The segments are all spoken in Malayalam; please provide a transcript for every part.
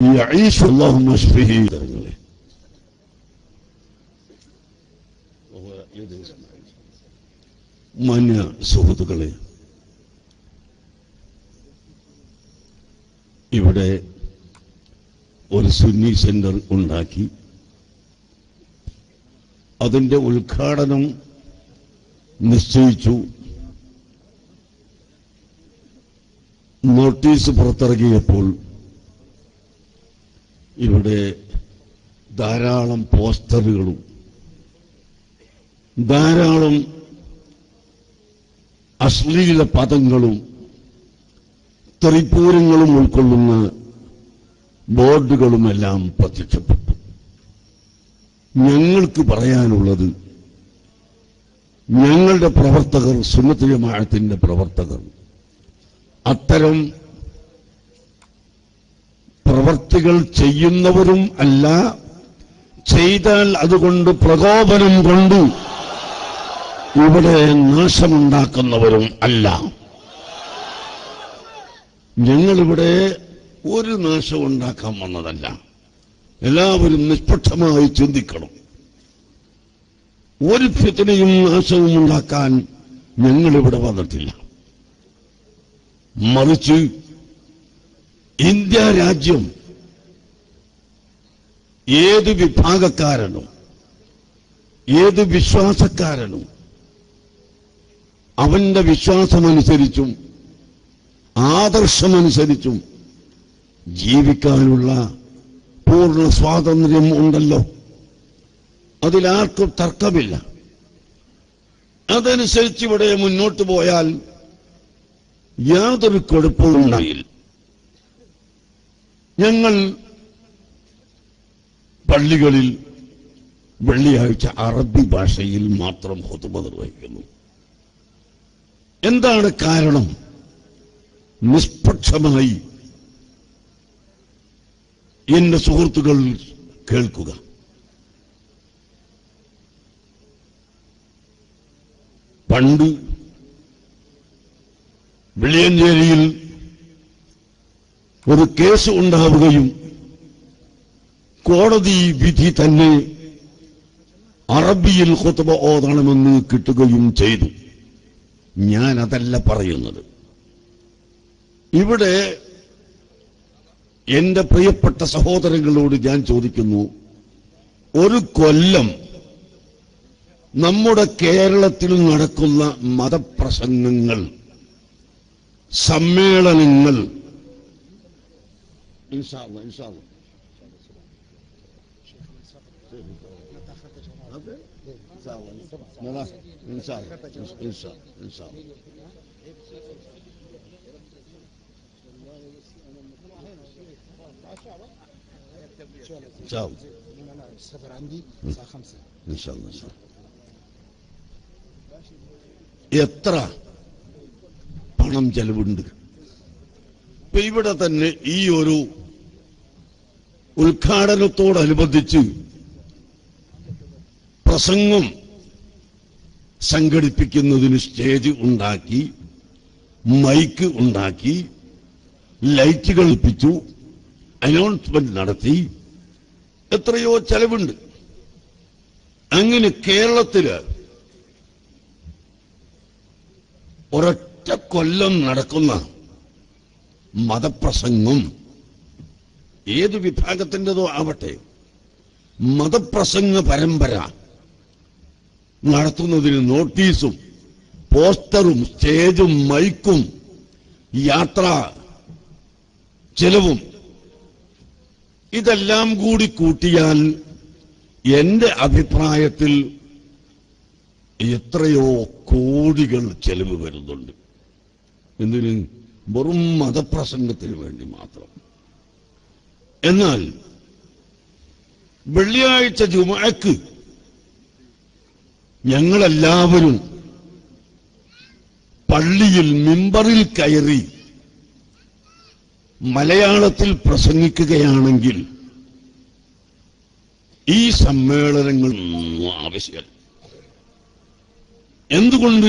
യഈഷു അല്ലാഹുമ്മ അശ്ഫിഹി തങ്ങളെ മാന്യ സുഹൃത്തുക്കളെ ഇവിടെ ഒരു സുന്നി സെന്റർ ഉണ്ടാക്കി അതിന്റെ ഉദ്ഘാടനം നിശ്ചയിച്ചു നോട്ടീസ് പുറത്തിറങ്ങിയപ്പോൾ ഇവിടെ ധാരാളം പോസ്റ്ററുകളും ധാരാളം അശ്ലീല പദങ്ങളും തെറിപ്പൂരങ്ങളും ഉൾക്കൊള്ളുന്ന ബോർഡുകളുമെല്ലാം പ്രത്യക്ഷപ്പെട്ടു ഞങ്ങൾക്ക് പറയാനുള്ളത് ഞങ്ങളുടെ പ്രവർത്തകർ സുന്നത്ത് ജമാഅത്തിന്റെ പ്രവർത്തകർ അത്തരം പ്രവർത്തികൾ ചെയ്യുന്നവരും അല്ല ചെയ്താൽ അതുകൊണ്ട് പ്രകോപനം കൊണ്ട് ഇവിടെ നാശമുണ്ടാക്കുന്നവരും അല്ല ഞങ്ങളിവിടെ ഒരു നാശം ഉണ്ടാക്കാൻ വന്നതല്ല എല്ലാവരും നിഷ്പക്ഷമായി ചിന്തിക്കണം ഒരു ഫിത്തിനെയും നാശവും ഉണ്ടാക്കാൻ ഞങ്ങളിവിടെ വന്നിട്ടില്ല മറിച്ച് ഇന്ത്യ രാജ്യം ഏത് വിഭാഗക്കാരനും ഏത് വിശ്വാസക്കാരനും അവന്റെ വിശ്വാസമനുസരിച്ചും ആദർശമനുസരിച്ചും ജീവിക്കാനുള്ള പൂർണ്ണ സ്വാതന്ത്ര്യം ഉണ്ടല്ലോ അതിലാർക്കും തർക്കമില്ല അതനുസരിച്ച് ഇവിടെ മുന്നോട്ട് പോയാൽ യാതൊരു കുഴപ്പവും ഉണ്ടായില്ല ഞങ്ങൾ പള്ളികളിൽ വെള്ളിയാഴ്ച അറബി ഭാഷയിൽ മാത്രം ഹുതുമ നിർവഹിക്കുന്നു എന്താണ് കാരണം നിഷ്പക്ഷമായി എന്റെ സുഹൃത്തുക്കൾ കേൾക്കുക പണ്ട് വെള്ളിയഞ്ചേരിയിൽ ഒരു കേസ് ഉണ്ടാവുകയും കോടതി വിധി തന്നെ അറബിയിൽ കൊത്തുബ ഓതണമെന്ന് കിട്ടുകയും ചെയ്തു ഞാൻ അതല്ല പറയുന്നത് ഇവിടെ എന്റെ പ്രിയപ്പെട്ട സഹോദരങ്ങളോട് ഞാൻ ചോദിക്കുന്നു ഒരു കൊല്ലം നമ്മുടെ കേരളത്തിൽ നടക്കുന്ന മതപ്രസംഗങ്ങൾ സമ്മേളനങ്ങൾ ഇൻഷാ അല്ലാ, ഇൻഷാ അല്ലാ. അതെ? ഇൻഷാ അല്ലാ. നലാ, ഇൻഷാ അല്ലാ, ഇൻഷാ, ഇൻഷാ അല്ലാ. ഇൻഷാ അല്ലാ. انا السفر عندي الساعه 5 ഇൻഷാ അല്ലാ, ഇൻഷാ അല്ലാ. എത്ര പണം ചെലവുണ്ട് ഇപ്പൊ ഇവിടെ തന്നെ ഈ ഒരു ഉദ്ഘാടനത്തോടനുബന്ധിച്ച് പ്രസംഗം സംഘടിപ്പിക്കുന്നതിന് സ്റ്റേജ് ഉണ്ടാക്കി മൈക്ക് ഉണ്ടാക്കി ലൈറ്റുകൾ ഇപ്പിച്ചു അനൗൺസ്മെന്റ് നടത്തി എത്രയോ ചെലവുണ്ട് അങ്ങനെ കേരളത്തില് ഒരൊറ്റ കൊല്ലം നടക്കുന്ന മതപ്രസംഗം ഏത് വിഭാഗത്തിൻ്റെതോ ആവട്ടെ മതപ്രസംഗ പരമ്പര നടത്തുന്നതിന് നോട്ടീസും പോസ്റ്ററും സ്റ്റേജും മൈക്കും യാത്ര ചെലവും ഇതെല്ലാം കൂടി കൂട്ടിയാൽ എന്റെ അഭിപ്രായത്തിൽ എത്രയോ കോടികൾ ചെലവ് വരുന്നുണ്ട് എന്തിന് വെറും മതപ്രസംഗത്തിന് വേണ്ടി മാത്രം എന്നാൽ വെള്ളിയാഴ്ച ജുമഅക്ക് ഞങ്ങളെല്ലാവരും പള്ളിയിൽ മിമ്പറിൽ കയറി മലയാളത്തിൽ പ്രസംഗിക്കുകയാണെങ്കിൽ ഈ സമ്മേളനങ്ങൾ ഒന്നും ആവശ്യമല്ല എന്തുകൊണ്ട്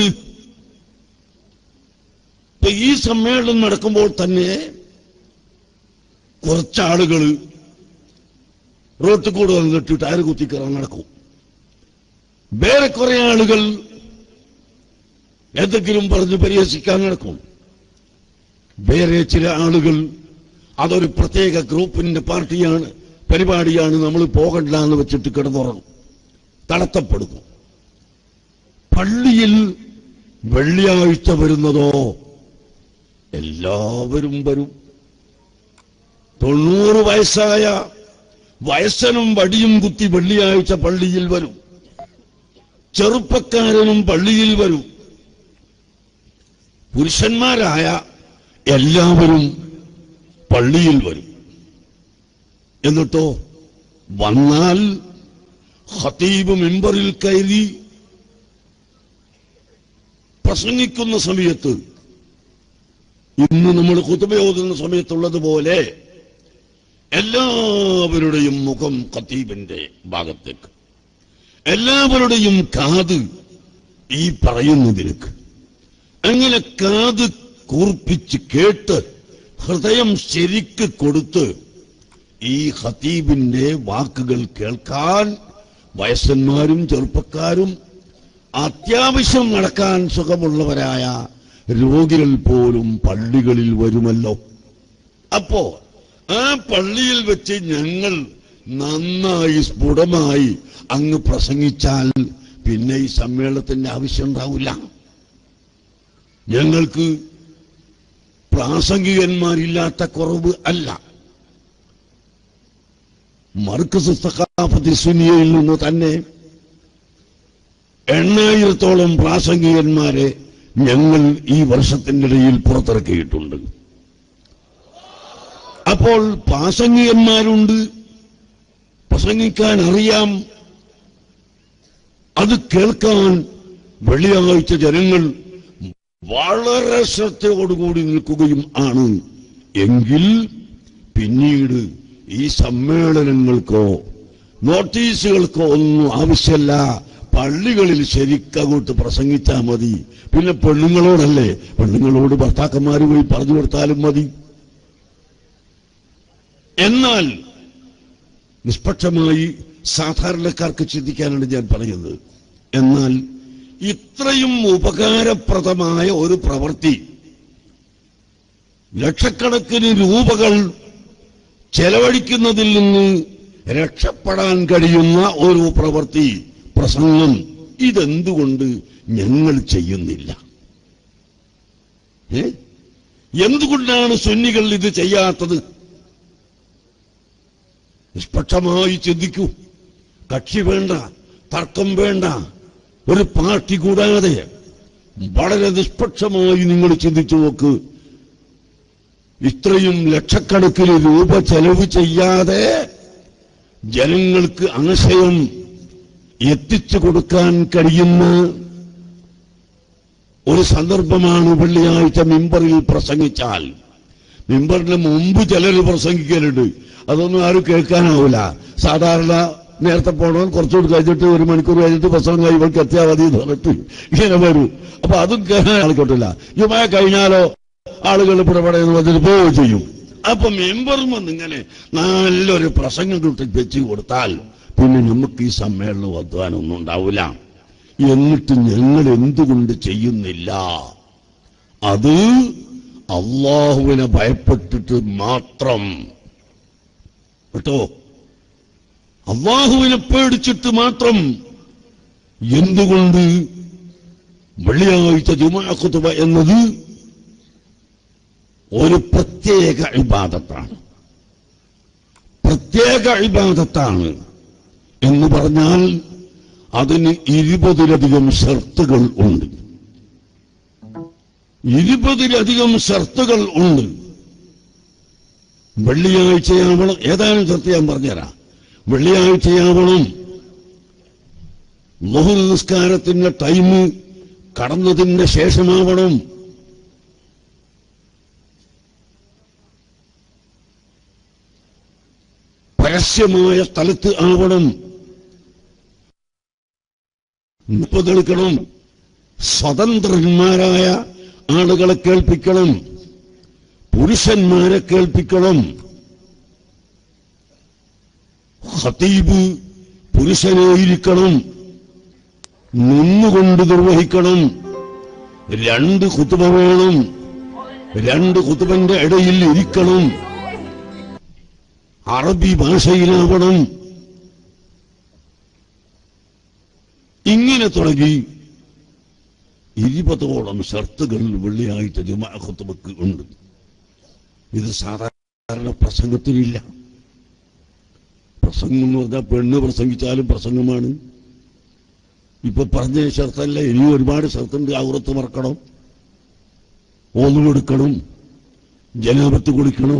ഇപ്പൊ ഈ സമ്മേളനം നടക്കുമ്പോൾ തന്നെ കുറച്ചാളുകൾ റോട്ടിൽ കൂടെ വന്നിട്ട് ടയർ കുത്തിക്കറാൻ നടക്കും വേറെ കുറെ ആളുകൾ എന്തെങ്കിലും പറഞ്ഞ് പരിഹസിക്കാൻ നടക്കും വേറെ ചില ആളുകൾ അതൊരു പ്രത്യേക ഗ്രൂപ്പിന്റെ പാർട്ടിയാണ് പരിപാടിയാണ് നമ്മൾ പോകണ്ട എന്ന് വെച്ചിട്ട് കിടന്നുറങ്ങും തടത്തപ്പെടുന്നു പള്ളിയിൽ വെള്ളിയാഴ്ച വരുന്നതോ എല്ലാവരും വരും തൊണ്ണൂറ് വയസ്സായ വയസ്സനും വടിയും കുത്തി വെള്ളിയാഴ്ച പള്ളിയിൽ വരും ചെറുപ്പക്കാരനും പള്ളിയിൽ വരും പുരുഷന്മാരായ എല്ലാവരും പള്ളിയിൽ വരും എന്നിട്ടോ വന്നാൽ ഹത്തീബ് മെമ്പറിൽ കയറി പ്രസംഗിക്കുന്ന സമയത്ത് ഇന്ന് നമ്മൾ കുത്തുബയോതുന്ന സമയത്തുള്ളതുപോലെ എല്ലാവരുടെയും മുഖം ഖത്തീബിന്റെ ഭാഗത്തേക്ക് എല്ലാവരുടെയും കാത് ഈ പറയുന്നതിലേക്ക് അങ്ങനെ കാത് കൂർപ്പിച്ച് കേട്ട് ഹൃദയം ശരിക്ക് കൊടുത്ത് ഈ ഖത്തീബിന്റെ വാക്കുകൾ കേൾക്കാൻ വയസ്സന്മാരും ചെറുപ്പക്കാരും അത്യാവശ്യം നടക്കാൻ സുഖമുള്ളവരായ രോഗികൾ പോലും പള്ളികളിൽ വരുമല്ലോ അപ്പോ ആ പള്ളിയിൽ വെച്ച് ഞങ്ങൾ നന്നായി സ്ഫുടമായി അങ്ങ് പ്രസംഗിച്ചാൽ പിന്നെ ഈ സമ്മേളനത്തിന്റെ ആവശ്യം ഉണ്ടാവില്ല ഞങ്ങൾക്ക് പ്രാസംഗികന്മാരില്ലാത്ത കുറവ് അല്ല മർക്കസ് സഖാഫത്തി സുനിയയിൽ നിന്ന് തന്നെ എണ്ണായിരത്തോളം പ്രാസംഗികന്മാരെ ഞങ്ങൾ ഈ വർഷത്തിന്റെ ഇടയിൽ പുറത്തിറക്കിയിട്ടുണ്ട് അപ്പോൾ പ്രാസംഗികന്മാരുണ്ട് പ്രസംഗിക്കാൻ അറിയാം അത് കേൾക്കാൻ വെള്ളിയാഴ്ച ജനങ്ങൾ വളരെ ശ്രദ്ധയോടുകൂടി നിൽക്കുകയും ആണ് എങ്കിൽ പിന്നീട് ഈ സമ്മേളനങ്ങൾക്കോ നോട്ടീസുകൾക്കോ ഒന്നും ആവശ്യമല്ല പള്ളികളിൽ ശരിക്കങ്ങോട്ട് പ്രസംഗിച്ചാൽ മതി പിന്നെ പെണ്ണുങ്ങളോടല്ലേ പെണ്ണുങ്ങളോട് ഭർത്താക്കന്മാർ പോയി പറഞ്ഞു കൊടുത്താലും മതി എന്നാൽ നിഷ്പക്ഷമായി സാധാരണക്കാർക്ക് ചിന്തിക്കാനാണ് ഞാൻ പറയുന്നത് എന്നാൽ ഇത്രയും ഉപകാരപ്രദമായ ഒരു പ്രവൃത്തി ലക്ഷക്കണക്കിന് രൂപകൾ ചെലവഴിക്കുന്നതിൽ നിന്ന് രക്ഷപ്പെടാൻ കഴിയുന്ന ഒരു പ്രവൃത്തി പ്രസംഗം ഇതെന്തുകൊണ്ട് ഞങ്ങൾ ചെയ്യുന്നില്ല ഏ എന്തുകൊണ്ടാണ് സുന്നികൾ ഇത് ചെയ്യാത്തത് നിഷ്പക്ഷമായി ചിന്തിക്കൂ കക്ഷി വേണ്ട തർക്കം വേണ്ട ഒരു പാർട്ടി കൂടാതെ വളരെ നിഷ്പക്ഷമായി നിങ്ങൾ ചിന്തിച്ചു നോക്ക് ഇത്രയും ലക്ഷക്കണക്കിന് രൂപ ചെലവ് ചെയ്യാതെ ജനങ്ങൾക്ക് ആശയം എത്തിച്ചു കൊടുക്കാൻ കഴിയുന്ന ഒരു സന്ദർഭമാണ് വെള്ളിയാഴ്ച മിമ്പറിൽ പ്രസംഗിച്ചാൽ മിമ്പറിന് മുമ്പ് ചിലർ പ്രസംഗിക്കലുണ്ട് അതൊന്നും ആരും കേൾക്കാനാവില്ല സാധാരണ നേരത്തെ പോകണം കുറച്ചുകൂടി കഴിഞ്ഞിട്ട് ഒരു മണിക്കൂർ കഴിഞ്ഞിട്ട് പ്രസംഗം കഴിയുമ്പോൾ എത്തിയാൽ മതി എന്ന് പറഞ്ഞിട്ട് ഇങ്ങനെ വരൂ അപ്പൊ അതും കേൾക്കാൻ ആൾക്കിട്ടില്ല ജുമായ കഴിഞ്ഞാലോ ആളുകൾ പുറപ്പെടുന്ന വന്നിട്ട് പോവുകയും ചെയ്യും അപ്പൊ മെമ്പറും വന്നിങ്ങനെ നല്ലൊരു പ്രസംഗം കിട്ടി വെച്ച് കൊടുത്താൽ പിന്നെ നമുക്ക് ഈ സമ്മേളനം അധ്വാനമൊന്നും ഉണ്ടാവില്ല എന്നിട്ട് ഞങ്ങൾ എന്തുകൊണ്ട് ചെയ്യുന്നില്ല അത് അള്ളാഹുവിനെ ഭയപ്പെട്ടിട്ട് മാത്രം കേട്ടോ അള്ളാഹുവിനെ പേടിച്ചിട്ട് മാത്രം എന്തുകൊണ്ട് വെള്ളിയാഴ്ച ജുമാഖുതുബ എന്നത് ഒരു പ്രത്യേക ഇബാദത്താണ് പ്രത്യേക ഇബാദത്താണ് എന്ന് പറഞ്ഞാൽ അതിന് ഇരുപതിലധികം ഷർത്തുകൾ ഉണ്ട് ഇരുപതിലധികം ഷർത്തുകൾ ഉണ്ട് വെള്ളിയാഴ്ചയാവണം ഏതാനും ഷർത്ത് ഞാൻ പറഞ്ഞുതരാം വെള്ളിയാഴ്ചയാവണം മുഹുൽ നിസ്കാരത്തിന്റെ ടൈം കടന്നതിന് ശേഷമാവണം പരസ്യമായ സ്ഥലത്ത് ആവണം മുപ്പതെടുക്കണം സ്വതന്ത്രന്മാരായ ആളുകളെ കേൾപ്പിക്കണം പുരുഷന്മാരെ കേൾപ്പിക്കണം ഖത്തീബ് പുരുഷനായിരിക്കണം നിന്നുകൊണ്ട് നിർവഹിക്കണം രണ്ട് കുത്തുബ വേണം രണ്ട് കുത്തുബന്റെ ഇടയിൽ ഇരിക്കണം അറബി ഭാഷയിലാവണം ഇങ്ങനെ തുടങ്ങി ഇരുപതോളം ഷർത്തുകൾ വെള്ളിയാഴ്ച ജുമാ ഖുത്തുബക്ക് ഉണ്ട് ഇത് സാധാരണ പ്രസംഗത്തിനില്ല പ്രസംഗം എന്ന് പറഞ്ഞാൽ പെണ്ണ് പ്രസംഗിച്ചാലും പ്രസംഗമാണ് ഇപ്പൊ പറഞ്ഞ ഷർത്തല്ല ഇനി ഒരുപാട് ഷർത്തുണ്ട് ഔറത്ത് മറക്കണം ഓന്നുകൊടുക്കണം ജനാപത്ത് കൊടുക്കണം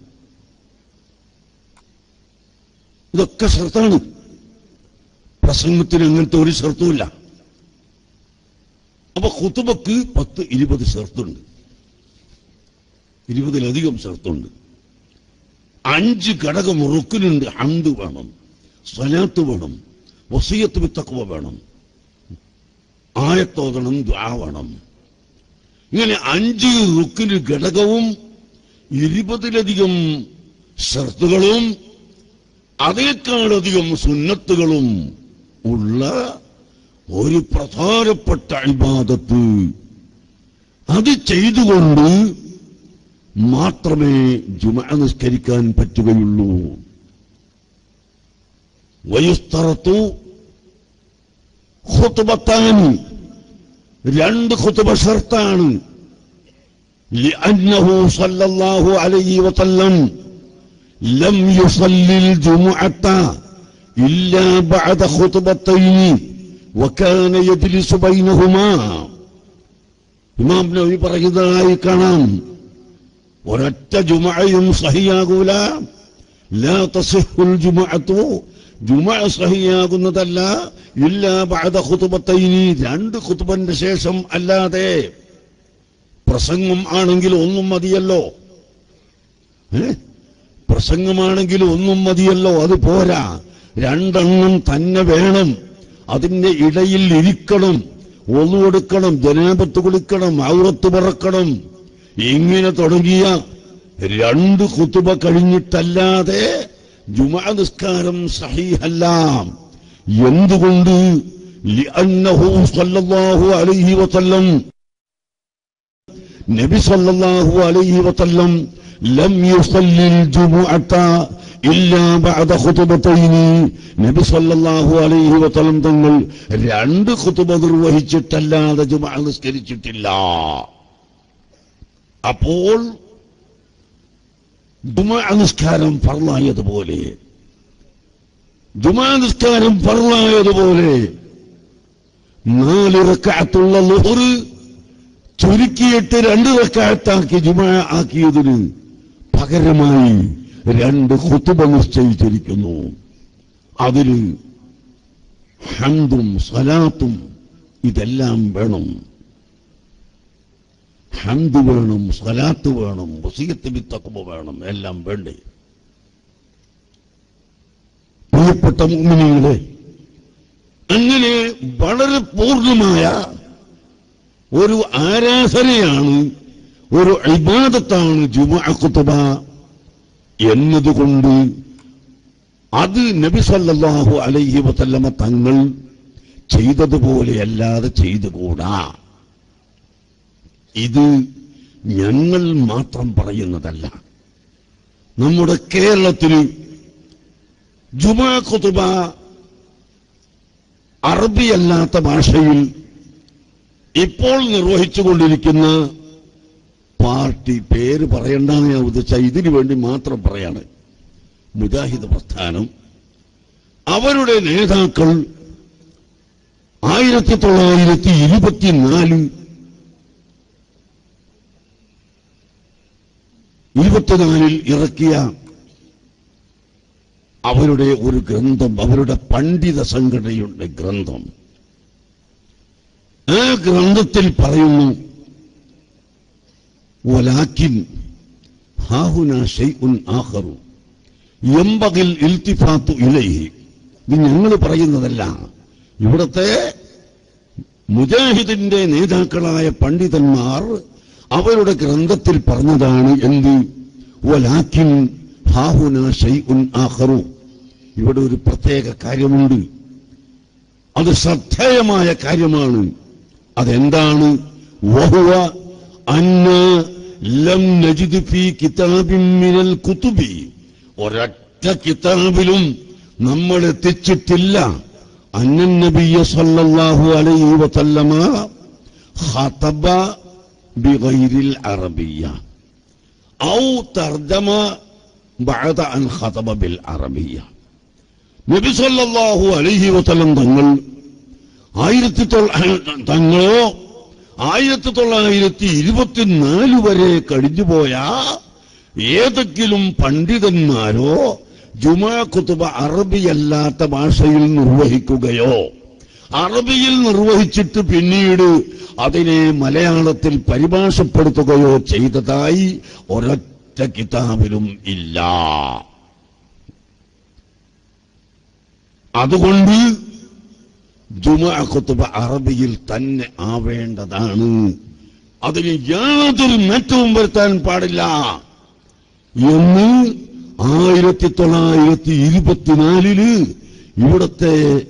ഇതൊക്കെ ഷർത്താണ് പ്രസംഗത്തിന് അങ്ങനത്തെ ഒരു ഷർത്തുമില്ല അപ്പൊ ഖുത്തുബക്ക് പത്ത് ഇരുപത് ഷർത്തുണ്ട് ഇരുപതിലധികം ഷർത്തുണ്ട് അഞ്ച് ഘടകം റുക്കിനുണ്ട് ഹന്ത് വേണം സ്വലാത്ത് വേണം വസീയത്ത് വിത്തക്കുവ വേണം ആയത്തോതണം ദ്വാ വേണം ഇങ്ങനെ അഞ്ച് റുക്കിന് ഘടകവും ഇരുപതിലധികം ഷർത്തുകളും അതേക്കാളധികം സുന്നത്തുകളും ഉള്ള ഒരു പ്രധാനപ്പെട്ട ഇബാദത്ത് അത് ചെയ്തുകൊണ്ട് മാത്രമേ ജുമ നിസ്കരിക്കാൻ പറ്റുകയുള്ളൂ വയുസ്തറത്തു ഖുത്ബത്താൻ രണ്ട് ഖുത്ബ ഷർത്താണ് لأنه صلى الله عليه وسلم لم يصلي الجمعة إلا بعد خطبتين وكان يجلس بينهما ഇമാം നബി പറയുന്നതായി കാണാം ഒരൊറ്റ ജുമയും സഹിയാകൂല ലാ തസിഹുൽ ജുമഅത്തു ജുമ സഹിയാകുന്നതല്ല ഇല്ല ബഅദ ഖുതുബത്തൈനി രണ്ട് ഖുതുബന്റെ ശേഷം അല്ലാതെ പ്രസംഗം ആണെങ്കിൽ ഒന്നും മതിയല്ലോ ഏ? പ്രസംഗമാണെങ്കിൽ ഒന്നും മതിയല്ലോ അത് പോരാ രണ്ടെണ്ണം തന്നെ വേണം അതിന്റെ ഇടയിൽ ഇരിക്കണം ഒന്നുകൊടുക്കണം ജനാപത്ത് കൊടുക്കണം ഔറത്ത് പറക്കണം ഇങ്ങനെ തുടങ്ങിയ രണ്ട് കുത്തുബ കഴിഞ്ഞിട്ടല്ലാതെ ജുമാ നിസ്കാരം സഹീഹല്ല എന്തുകൊണ്ട് ലിഅന്നഹു സല്ലല്ലാഹു അലൈഹി വസല്ലം നബി സല്ലല്ലാഹു അലൈഹി വസല്ലം ലം യുസല്ലിൽ ജുമുഅത ഇല്ലാ ബഅദ ഖുതുബതൈനി നബി സല്ലല്ലാഹു അലൈഹി വസല്ലം തങ്ങൾ രണ്ട് ഖുതുബ നിർവഹിച്ചിട്ടല്ലാതെ ജുമുഅ നിസ്കരിച്ചിട്ടില്ല അപ്പോൾ ജുമുഅ നിസ്കാരം ഫർളായതുപോലെ ജുമുഅ നിസ്കാരം ഫർളായതുപോലെ നാല് റക്അത്തുള്ള ലുഹർ ചുരുക്കിയിട്ട് രണ്ട് റക്കായത്താക്കി ജുമ ആക്കിയതിന് പകരമായി രണ്ട് ഖുതുബ നിശ്ചയിച്ചിരിക്കുന്നു അതിന് ഹന്തും സലാത്തും ഇതെല്ലാം വേണം ഹന്ത് വേണം സലാത്ത് വേണം വസീയത്ത് വിത്തക്കുമ വേണം എല്ലാം വേണ്ടേ പ്രിയപ്പെട്ട മുഅ്മിനീങ്ങളെ അങ്ങനെ വളരെ പൂർണ്ണമായ ഒരു ആരാധനയാണ് ഒരു ഇബാദത്താണ് ജുമുഅ ഖുതുബ എന്നതുകൊണ്ട് അത് നബി സല്ലല്ലാഹു അലൈഹി വസല്ലമ തങ്ങൾ ചെയ്തതുപോലെയല്ലാതെ ചെയ്തുകൂടാ ഇത് ഞങ്ങൾ മാത്രം പറയുന്നതല്ല നമ്മുടെ കേരളത്തിൽ ജുമാ ഖുതുബ അറബിയല്ലാത്ത ഭാഷയിൽ ഇപ്പോൾ നിർവഹിച്ചുകൊണ്ടിരിക്കുന്ന പാർട്ടി പേര് പറയണ്ടെന്ന് ഞാൻ ഉദ്ദേശിച്ച ഇതിനു വേണ്ടി മാത്രം പറയാണ് മുജാഹിദ് പ്രസ്ഥാനം അവരുടെ നേതാക്കൾ ആയിരത്തി തൊള്ളായിരത്തി ഇരുപത്തിനാല് ഇരുപത്തിനാലിൽ ഇറക്കിയ അവരുടെ ഒരു ഗ്രന്ഥം അവരുടെ പണ്ഡിത സംഘടനയുടെ ഗ്രന്ഥം ആ ഗ്രന്ഥത്തിൽ പറയുന്നു വലാക്കിൻ ഹാഹുന ഷൈഉൻ ആഖറു യംബഗിൽ ഇൽത്തിഫാത്തു ഇലൈഹി ഇത് ഞങ്ങൾ പറയുന്നതല്ല ഇവിടത്തെ മുജാഹിദിന്റെ നേതാക്കളായ പണ്ഡിതന്മാർ അവരുടെ ഗ്രന്ഥത്തിൽ പറഞ്ഞതാണ് എന്ത് വലാക്കിൻ ഹാഹുന ഷൈഉൻ ആഖറു ഇവിടെ ഒരു പ്രത്യേക കാര്യമുണ്ട് അത് ശ്രദ്ധേയമായ കാര്യമാണ് അതെന്താണ് വഹുവ അന്ന ലം നജിദ് ഫീ കിതാബിൻ മിനൽ കുതുബി ഒരൊറ്റ കിതാബിലും നമ്മൾ എത്തിച്ചിട്ടില്ല അന്നൻ നബിയ സല്ലല്ലാഹു അലൈഹി വസല്ലമ ഖതബ ബിഗൈരിൽ അറബിയ ഔ തർജമ ബഅദ അൻ ഖതബ ബിൽ അറബിയ നബി സല്ലല്ലാഹു അലൈഹി വസല്ലം തങ്ങൾ ആയിരത്തി തൊള്ള- തങ്ങളോ ആയിരത്തി തൊള്ളായിരത്തി ഇരുപത്തിനാല് വരെ കഴിഞ്ഞുപോയ ഏതെങ്കിലും പണ്ഡിതന്മാരോ ജുമാ കുത്തുബ അറബിയല്ലാത്ത ഭാഷയിൽ നിർവഹിക്കുകയോ അറബിയിൽ നിർവഹിച്ചിട്ട് പിന്നീട് അതിനെ മലയാളത്തിൽ പരിഭാഷപ്പെടുത്തുകയോ ചെയ്തതായി ഒരൊറ്റ കിതാബിലും ഇല്ല അതുകൊണ്ട് ജുമാ കുത്തുബ അറബിയിൽ തന്നെ ആവേണ്ടതാണ് അതിന് യാതൊരു മാറ്റവും വരുത്താൻ പാടില്ല എന്ന് ആയിരത്തി തൊള്ളായിരത്തി ഇരുപത്തിനാലില് ഇവിടുത്തെ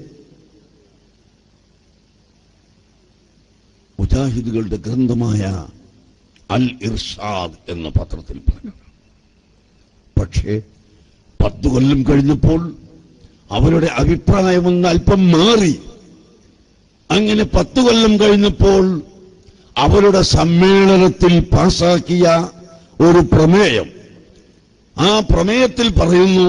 മുജാഹിദുകളുടെ ഗ്രന്ഥമായ അൽ ഇർഷാദ് എന്ന പത്രത്തിൽ പറഞ്ഞു പക്ഷേ പത്തു കൊല്ലം കഴിഞ്ഞപ്പോൾ അവരുടെ അഭിപ്രായമൊന്ന് അല്പം മാറി അങ്ങനെ പത്തു കൊല്ലം കഴിഞ്ഞപ്പോൾ അവരുടെ സമ്മേളനത്തിൽ പാസാക്കിയ ഒരു പ്രമേയം ആ പ്രമേയത്തിൽ പറയുന്നു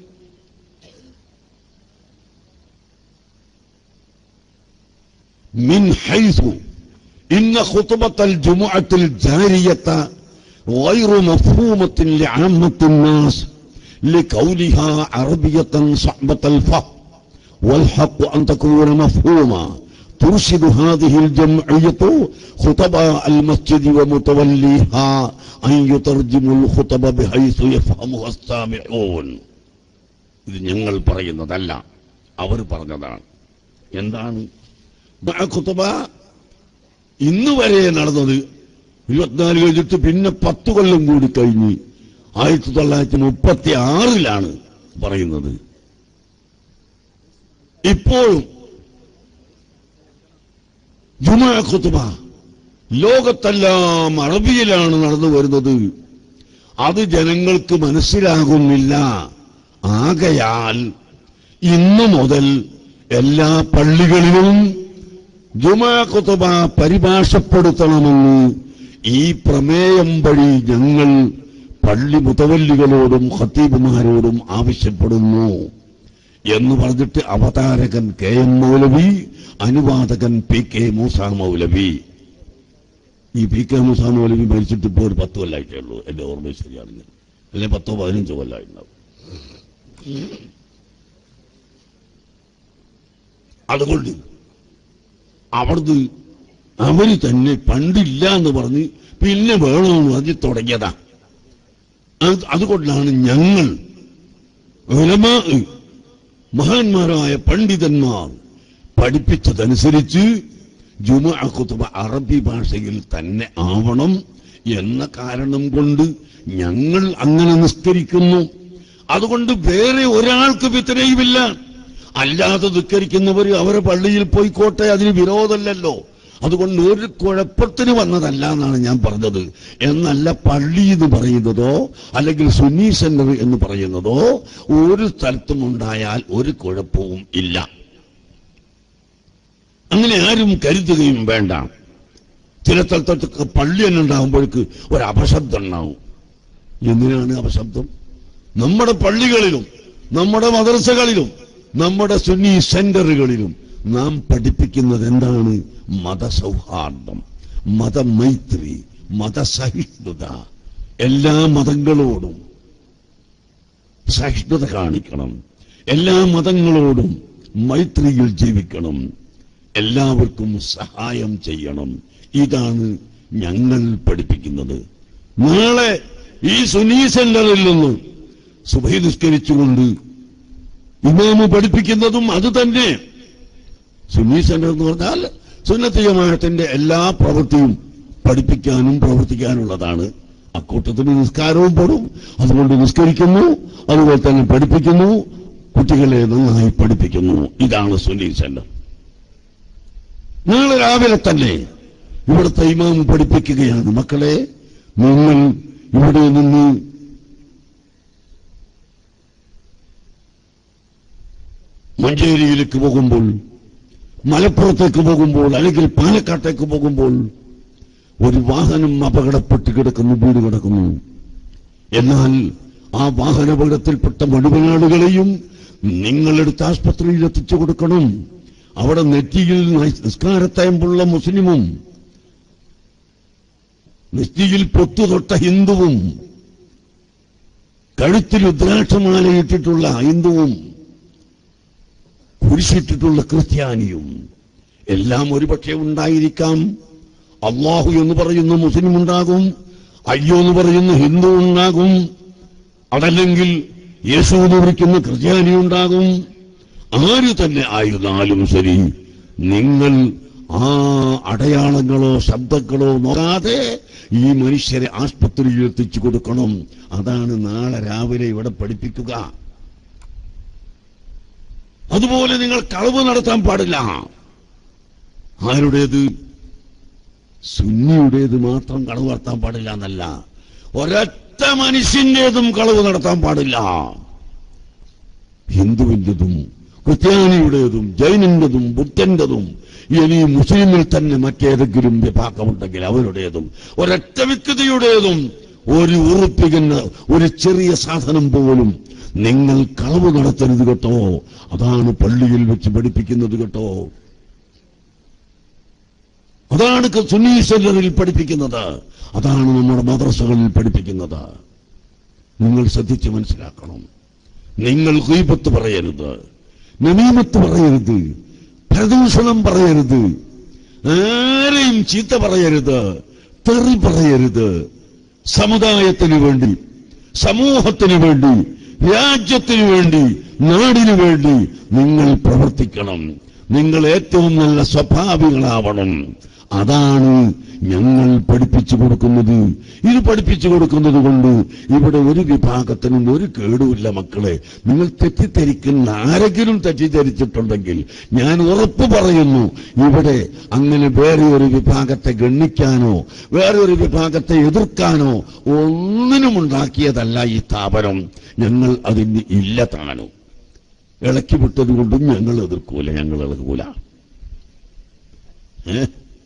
മിൻ ഹൈസു ഇന്ന خطبة الجمعة الجارية غير مفهومة لعامة الناس لكونها عربية صعبة الفهم والحق أن تكون مفهومة ترشد هذه الجمعية خطباء المسجد ومتوليها أن يترجموا الخطب بحيث يفهمها السامعون ഇത് ഞങ്ങൾ പറയുന്നതല്ല അവർ പറഞ്ഞതാണ് എന്താണ് ബഅ ഖുത്ബ ഇന്ന് വരെ നടന്നത് ഇരുപത്തിനാല് കഴിഞ്ഞിട്ട് പിന്നെ പത്ത് കൊല്ലം കൂടി കഴിഞ്ഞ് ആയിരത്തി തൊള്ളായിരത്തി മുപ്പത്തി ആറിലാണ് പറയുന്നത് ഇപ്പോഴും ജുമാ ഖുത്ബ ലോകത്തെല്ലാം അറബിയിലാണ് നടന്നു വരുന്നത് അത് ജനങ്ങൾക്ക് മനസ്സിലാകുന്നില്ല ആകയാൽ ഇന്നു മുതൽ എല്ലാ പള്ളികളിലും ജുമാ ഖുത്ബ പരിഭാഷപ്പെടുത്തണമെന്ന് ഈ പ്രമേയം വഴി ഞങ്ങൾ പള്ളി മുതവല്ലികളോടും ഖത്തീബുമാരോടും ആവശ്യപ്പെടുന്നു എന്ന് പറഞ്ഞിട്ട് അവതാരകൻ കെ എം മൗലവി അനുവാദകൻ പി കെ മൂസ മൗലവി ഈ പി കെ മൂസ മൗലവി മരിച്ചിട്ട് ഇപ്പോൾ ഒരു പത്ത് കൊല്ലായിട്ടേ ഉള്ളൂ എന്റെ ഓർമ്മ ശരിയാണെങ്കിൽ അല്ലെങ്കിൽ പത്തോ പതിനഞ്ചോ കൊല്ലായിട്ടുണ്ടാവും അതുകൊണ്ട് അവിടുന്ന് അവര് തന്നെ പണ്ടില്ല എന്ന് പറഞ്ഞ് പിന്നെ വേണമെന്ന് പറഞ്ഞ് തുടങ്ങിയതാ അത് അതുകൊണ്ടാണ് ഞങ്ങൾ ഉലമാ മഹാന്മാരായ പണ്ഡിതന്മാർ പഠിപ്പിച്ചതനുസരിച്ച് ജുമാ ഖുത്ബ അറബി ഭാഷയിൽ തന്നെ ആവണം എന്ന കാരണം കൊണ്ട് ഞങ്ങൾ അങ്ങനെ നിസ്കരിക്കുന്നു അതുകൊണ്ട് വേറെ ഒരാൾക്ക് വിത്തനയുമില്ല അല്ലാതെ നിസ്കരിക്കുന്നവർ അവരെ പള്ളിയിൽ പോയിക്കോട്ടെ അതിന് വിരോധമല്ലല്ലോ അതുകൊണ്ട് ഒരു കുഴപ്പത്തിന് വന്നതല്ല എന്നാണ് ഞാൻ പറഞ്ഞത് എന്നല്ല പള്ളി എന്ന് പറയുന്നതോ അല്ലെങ്കിൽ സുന്നി സെന്റർ എന്ന് പറയുന്നതോ ഒരു സ്ഥലത്തും ഉണ്ടായാൽ ഒരു കുഴപ്പവും ഇല്ല അങ്ങനെ ആരും കരുതുകയും വേണ്ട ചില സ്ഥലത്തൊക്കെ പള്ളി തന്നെ ഉണ്ടാകുമ്പോഴേക്ക് ഒരു അപശബ്ദം ഉണ്ടാവും എന്തിനാണ് അപശബ്ദം നമ്മുടെ പള്ളികളിലും നമ്മുടെ മദർസകളിലും നമ്മുടെ സുന്നി സെന്ററുകളിലും നാം പഠിപ്പിക്കുന്നത് എന്താണ് മതസൗഹാർദ്ദം മതമൈത്രി മതസഹിഷ്ണുത എല്ലാ മതങ്ങളോടും സഹിഷ്ണുത കാണിക്കണം എല്ലാ മതങ്ങളോടും മൈത്രിയിൽ ജീവിക്കണം എല്ലാവർക്കും സഹായം ചെയ്യണം ഇതാണ് ഞങ്ങൾ പഠിപ്പിക്കുന്നത് നാളെ ഈ സുനി സെന്ററിൽ നിന്ന് സുബൈ നിസ്കരിച്ചുകൊണ്ട് ഇമാമ് പഠിപ്പിക്കുന്നതും അത് തന്നെ സുന്നി സെന്റർ എന്ന് പറഞ്ഞാൽ സുന്നത്ത് ജമാഅത്തിന്റെ എല്ലാ പ്രവൃത്തിയും പഠിപ്പിക്കാനും പ്രവർത്തിക്കാനുള്ളതാണ് അക്കൂട്ടത്തിന് നിസ്കാരവും പെടും അതുകൊണ്ട് നിസ്കരിക്കുന്നു അതുപോലെ തന്നെ പഠിപ്പിക്കുന്നു കുട്ടികളെ നന്നായി പഠിപ്പിക്കുന്നു ഇതാണ് സുന്നി സെന്റർ നാളെ രാവിലെ തന്നെ ഇവിടുത്തെ ഇമാം പഠിപ്പിക്കുകയാണ് മക്കളെ നിങ്ങൾ ഇവിടെ നിന്ന് മഞ്ചേരിയിലേക്ക് പോകുമ്പോൾ മലപ്പുറത്തേക്ക് പോകുമ്പോൾ അല്ലെങ്കിൽ പാലക്കാട്ടേക്ക് പോകുമ്പോൾ ഒരു വാഹനം അപകടപ്പെട്ട് കിടക്കുന്നു വീട് കിടക്കുന്നു എന്നാൽ ആ വാഹനാപകടത്തിൽപ്പെട്ട മുഴുവൻ ആളുകളെയും നിങ്ങളെടുത്ത് ആസ്പത്രിയിൽ എത്തിച്ചു കൊടുക്കണം അവിടെ നെറ്റിയിൽ നിസ്കാരത്തയമ്പുള്ള മുസ്ലിമും നെറ്റിയിൽ പൊത്തു തൊട്ട ഹിന്ദുവും കഴുത്തിൽ രുദ്രാക്ഷമാലയിട്ടിട്ടുള്ള ഹിന്ദുവും കുരിശിട്ടിട്ടുള്ള ക്രിസ്ത്യാനിയും എല്ലാം ഒരുപക്ഷെ ഉണ്ടായിരിക്കാം അള്ളാഹു എന്ന് പറയുന്ന മുസ്ലിം ഉണ്ടാകും അയ്യോ എന്ന് പറയുന്ന ഹിന്ദു ഉണ്ടാകും അതല്ലെങ്കിൽ യേശു എന്ന് വിളിക്കുന്ന ക്രിസ്ത്യാനി ഉണ്ടാകും ആര് തന്നെ ആയിരുന്നാലും ശരി നിങ്ങൾ ആ അടയാളങ്ങളോ ശബ്ദങ്ങളോ നോക്കാതെ ഈ മനുഷ്യരെ ആസ്പത്രിയിൽ എത്തിച്ചു കൊടുക്കണം അതാണ് നാളെ രാവിലെ ഇവിടെ പഠിപ്പിക്കുക അതുപോലെ നിങ്ങൾ കളവ് നടത്താൻ പാടില്ല ആരുടേത് സുന്നിയുടേത് മാത്രം കളവ് നടത്താൻ പാടില്ല എന്നല്ല ഒരൊറ്റ മനുഷ്യന്റേതും കളവ് നടത്താൻ പാടില്ല ഹിന്ദുവിൻ്റെതും ക്രിസ്ത്യാനിയുടേതും ജൈനന്റെതും ബുദ്ധന്റെതും ഇനി മുസ്ലിമിൽ തന്നെ മറ്റേതെങ്കിലും വിഭാഗമുണ്ടെങ്കിൽ അവരുടേതും ഒരൊറ്റ വ്യക്തിയുടേതും ഒരു ഉറപ്പിക്കുന്ന ഒരു ചെറിയ സാധനം പോലും നിങ്ങൾ കളവ് നടത്തരുത് കേട്ടോ അതാണ് പള്ളിയിൽ വെച്ച് പഠിപ്പിക്കുന്നത് കേട്ടോ അതാണ് സുന്നീ സെല്ലറിൽ പഠിപ്പിക്കുന്നത് അതാണ് നമ്മുടെ മദ്രസകളിൽ പഠിപ്പിക്കുന്നത് നിങ്ങൾ ശ്രദ്ധിച്ച് മനസ്സിലാക്കണം നിങ്ങൾ ഹീപത്ത് പറയരുത് നമീമത്ത് പറയരുത് പ്രദൂഷണം പറയരുത് ആരെയും ചീത്ത പറയരുത് തെറി പറയരുത് സമുദായത്തിന് വേണ്ടി സമൂഹത്തിന് വേണ്ടി രാജ്യത്തിന് വേണ്ടി നാടിനു വേണ്ടി നിങ്ങൾ പ്രവർത്തിക്കണം നിങ്ങൾ ഏറ്റവും നല്ല സ്വഭാവികളാവണം അതാണ് ഞങ്ങൾ പഠിപ്പിച്ചു കൊടുക്കുന്നത് ഇത് പഠിപ്പിച്ചു കൊടുക്കുന്നത് കൊണ്ട് ഇവിടെ ഒരു വിഭാഗത്തിനും ഒരു കേടുമില്ല മക്കളെ നിങ്ങൾ തെറ്റിദ്ധരിക്കുന്ന ആരെങ്കിലും തെറ്റിദ്ധരിച്ചിട്ടുണ്ടെങ്കിൽ ഞാൻ ഉറപ്പ് പറയുന്നു ഇവിടെ അങ്ങനെ വേറെ ഒരു വിഭാഗത്തെ ഗണ്ണിക്കാനോ വേറെ ഒരു വിഭാഗത്തെ എതിർക്കാനോ ഒന്നിനും ഉണ്ടാക്കിയതല്ല ഈ സ്ഥാപനം ഞങ്ങൾ അതിന് ഇല്ല താനും ഇളക്കി വിട്ടത് കൊണ്ടും ഞങ്ങൾ എതിർക്കൂല ഞങ്ങൾ എതിർക്കൂല ഏ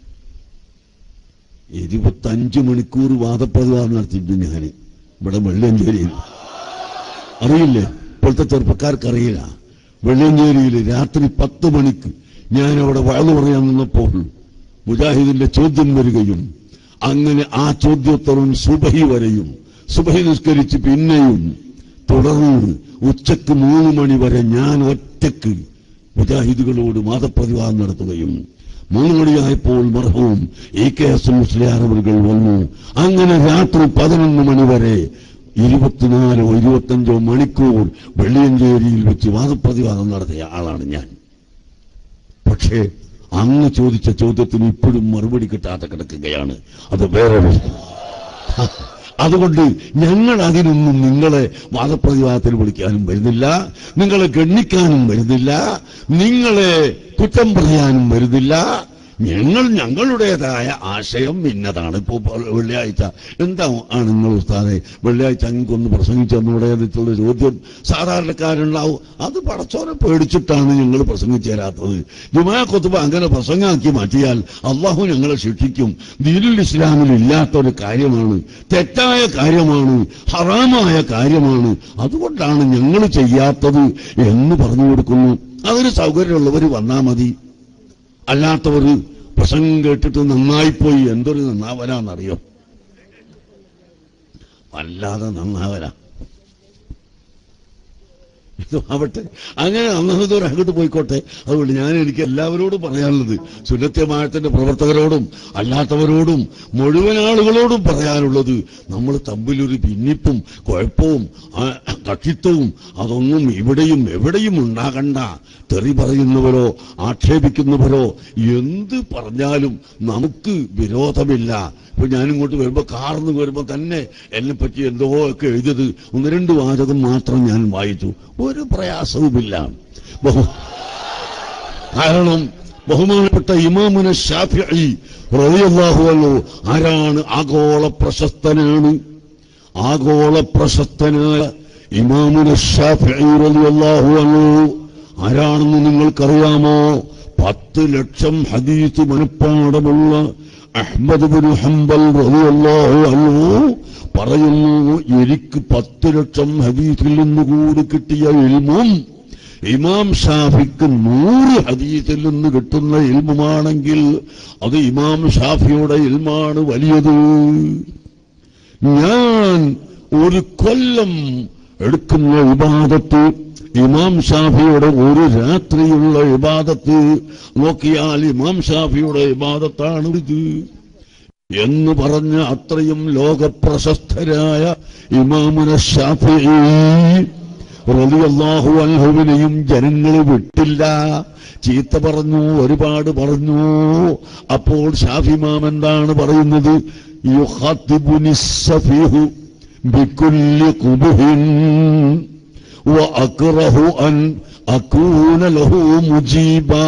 ഇരുപത്തഞ്ച് മണിക്കൂർ വാദപ്രതിവാദം നടത്തിയിട്ടുണ്ട് ഞാൻ ഇവിടെ വെള്ളഞ്ചേരിയിൽ അറിയില്ലേ ഇപ്പോഴത്തെ ചെറുപ്പക്കാർക്ക് അറിയില്ല വെള്ളഞ്ചേരിയിൽ രാത്രി പത്ത് മണിക്ക് ഞാൻ അവിടെ വഴന്നു പറയാൻ നിന്നപ്പോൾ മുജാഹിദിന്റെ ചോദ്യം വരികയും അങ്ങനെ ആ ചോദ്യോത്തരം സുബഹി വരെയും സുബഹി നിസ്കരിച്ച് പിന്നെയും തുടർന്ന് ഉച്ചക്ക് മൂന്ന് മണി വരെ ഞാൻ ഒറ്റക്ക് മുജാഹിദുകളോട് വാദപ്രതിവാദം നടത്തുകയും മൂന്ന് മണിയായപ്പോൾ മർഹവും എ കെ എസ് മുസ്ലിയാരവറുകൾ വന്നു അങ്ങനെ രാത്രി പതിനൊന്ന് മണി വരെ ഇരുപത്തിനാലോ ഇരുപത്തഞ്ചോ മണിക്കൂർ വെള്ളിയഞ്ചേരിയിൽ വെച്ച് വാദപ്രതിവാദം നടത്തിയ ആളാണ് ഞാൻ പക്ഷേ അങ്ങ് ചോദിച്ച ചോദ്യത്തിന് ഇപ്പോഴും മറുപടി കിട്ടാതെ കിടക്കുകയാണ് അത് വേറെ വിഷയം. അതുകൊണ്ട് ഞങ്ങൾ അതിനൊന്നും നിങ്ങളെ വാദപ്രതിവാദത്തിൽ വിളിക്കാനും വരുന്നില്ല നിങ്ങളെ ഗണ്ണിക്കാനും വരുന്നില്ല നിങ്ങളെ കുറ്റം പറയാനും വരുന്നില്ല ഞങ്ങൾ ഞങ്ങളുടേതായ ആശയം ഇന്നതാണ് ഇപ്പോ വെള്ളിയാഴ്ച എന്താ ആണ് നിങ്ങൾ ഉസ്താദെ വെള്ളിയാഴ്ച അങ്ങൊന്ന് പ്രസംഗിച്ചു തന്നൂടെ എന്നുള്ള ചോദ്യം സാധാരണക്കാരുണ്ടാവും അത് പടച്ചോനെ പേടിച്ചിട്ടാണ് ഞങ്ങൾ പ്രസംഗിച്ചു തരാത്തത് ജുമാ കൊത്തുബ അങ്ങനെ പ്രസംഗമാക്കി മാറ്റിയാൽ അള്ളാഹു ഞങ്ങളെ ശിക്ഷിക്കും ദീനുൽ ഇസ്ലാമിൽ ഇല്ലാത്ത ഒരു കാര്യമാണ് തെറ്റായ കാര്യമാണ് ഹറാമായ കാര്യമാണ് അതുകൊണ്ടാണ് ഞങ്ങൾ ചെയ്യാത്തത് എന്ന് പറഞ്ഞു കൊടുക്കുന്നു അതിന് സൗകര്യമുള്ളവർ വന്നാ മതി അല്ലാത്തവർ പ്രസംഗം കേട്ടിട്ട് നന്നായിപ്പോയി എന്തൊരു നന്നാവനാന്നറിയോ വല്ലാതെ നന്നാവനാ ഇത് ആവട്ടെ അങ്ങനെ അന്നഹദൂർ അങ്ങോട്ട് പോയിക്കോട്ടെ അതുകൊണ്ട് ഞാൻ എനിക്ക് എല്ലാവരോടും പറയാനുള്ളത് സുന്നത്യമായത്തിന്റെ പ്രവർത്തകരോടും അല്ലാത്തവരോടും മുഴുവൻ ആളുകളോടും പറയാനുള്ളത് നമ്മൾ തമ്മിലൊരു ഭിന്നിപ്പും കുഴപ്പവും ആ, കക്ഷിത്വവും അതൊന്നും ഇവിടെയും എവിടെയും ഉണ്ടാകണ്ട തെറി പറയുന്നവരോ ആക്ഷേപിക്കുന്നവരോ എന്ത് പറഞ്ഞാലും നമുക്ക് വിരോധമില്ല ഇപ്പൊ ഞാനിങ്ങോട്ട് വരുമ്പോ കാർന്ന് വരുമ്പോ തന്നെ എന്നെ പറ്റി എന്തോ ഒക്കെ എഴുതിയത് ഒന്ന് രണ്ട് വാചകം മാത്രം ഞാൻ വായിച്ചു ഒരു ഒരു പ്രയാസവുമില്ല ബഹു കാരണം ബഹുമാനപ്പെട്ട ഇമാമുന ഷാഫിഇ റളിയല്ലാഹു അൻഹു ആരാണ് ആഗോള പ്രശസ്തനാണ് ആഗോള പ്രശസ്തനായ ഇമാമുന ഷാഫിഇ റളിയല്ലാഹു അൻഹു ആരാണെന്ന് നിങ്ങൾക്കറിയാമോ പത്ത് ലക്ഷം ഹദീസ് മനഃപ്പാടമുള്ള അഹ്മദ് ബിൻ ഹംബൽ റളിയല്ലാഹു അൻഹു പറയുന്നു എനിക്ക് പത്ത് ലക്ഷം ഹദീസിൽ നിന്ന് കൂടി കിട്ടിയ ഇൽമും ഇമാം ഷാഫിക്ക് നൂറ് ഹദീസിൽ നിന്ന് കിട്ടുന്ന ഇൽമുമാണെങ്കിൽ അത് ഇമാം ഷാഫിയുടെ ഇൽമാണ് വലിയത് ഞാൻ ഒരു കൊല്ലം എടുക്കുന്ന ഇബാദത്ത് ഇമാം ഷാഫിയുടെ ഒരു രാത്രിയുള്ള ഇബാദത്ത് നോക്കിയാൽ ഇമാം ഷാഫിയുടെ ഇബാദത്താണ് ഇത് എന്ന് പറഞ്ഞ അത്രയും ലോകപ്രശസ്തരായ ഇമാമുന ഷാഫി റളിയല്ലാഹു അൻഹുവിനെയും ജനങ്ങൾ വിട്ടില്ല ചീത്ത പറഞ്ഞു ഒരുപാട് പറഞ്ഞു അപ്പോൾ ഷാഫിമാം എന്താണ് പറയുന്നത് യുഖാത്തിബുനി സഫീഹു ബികുല്ലി ഖുബുഹിൻ وأكره أن أكون له مجيبا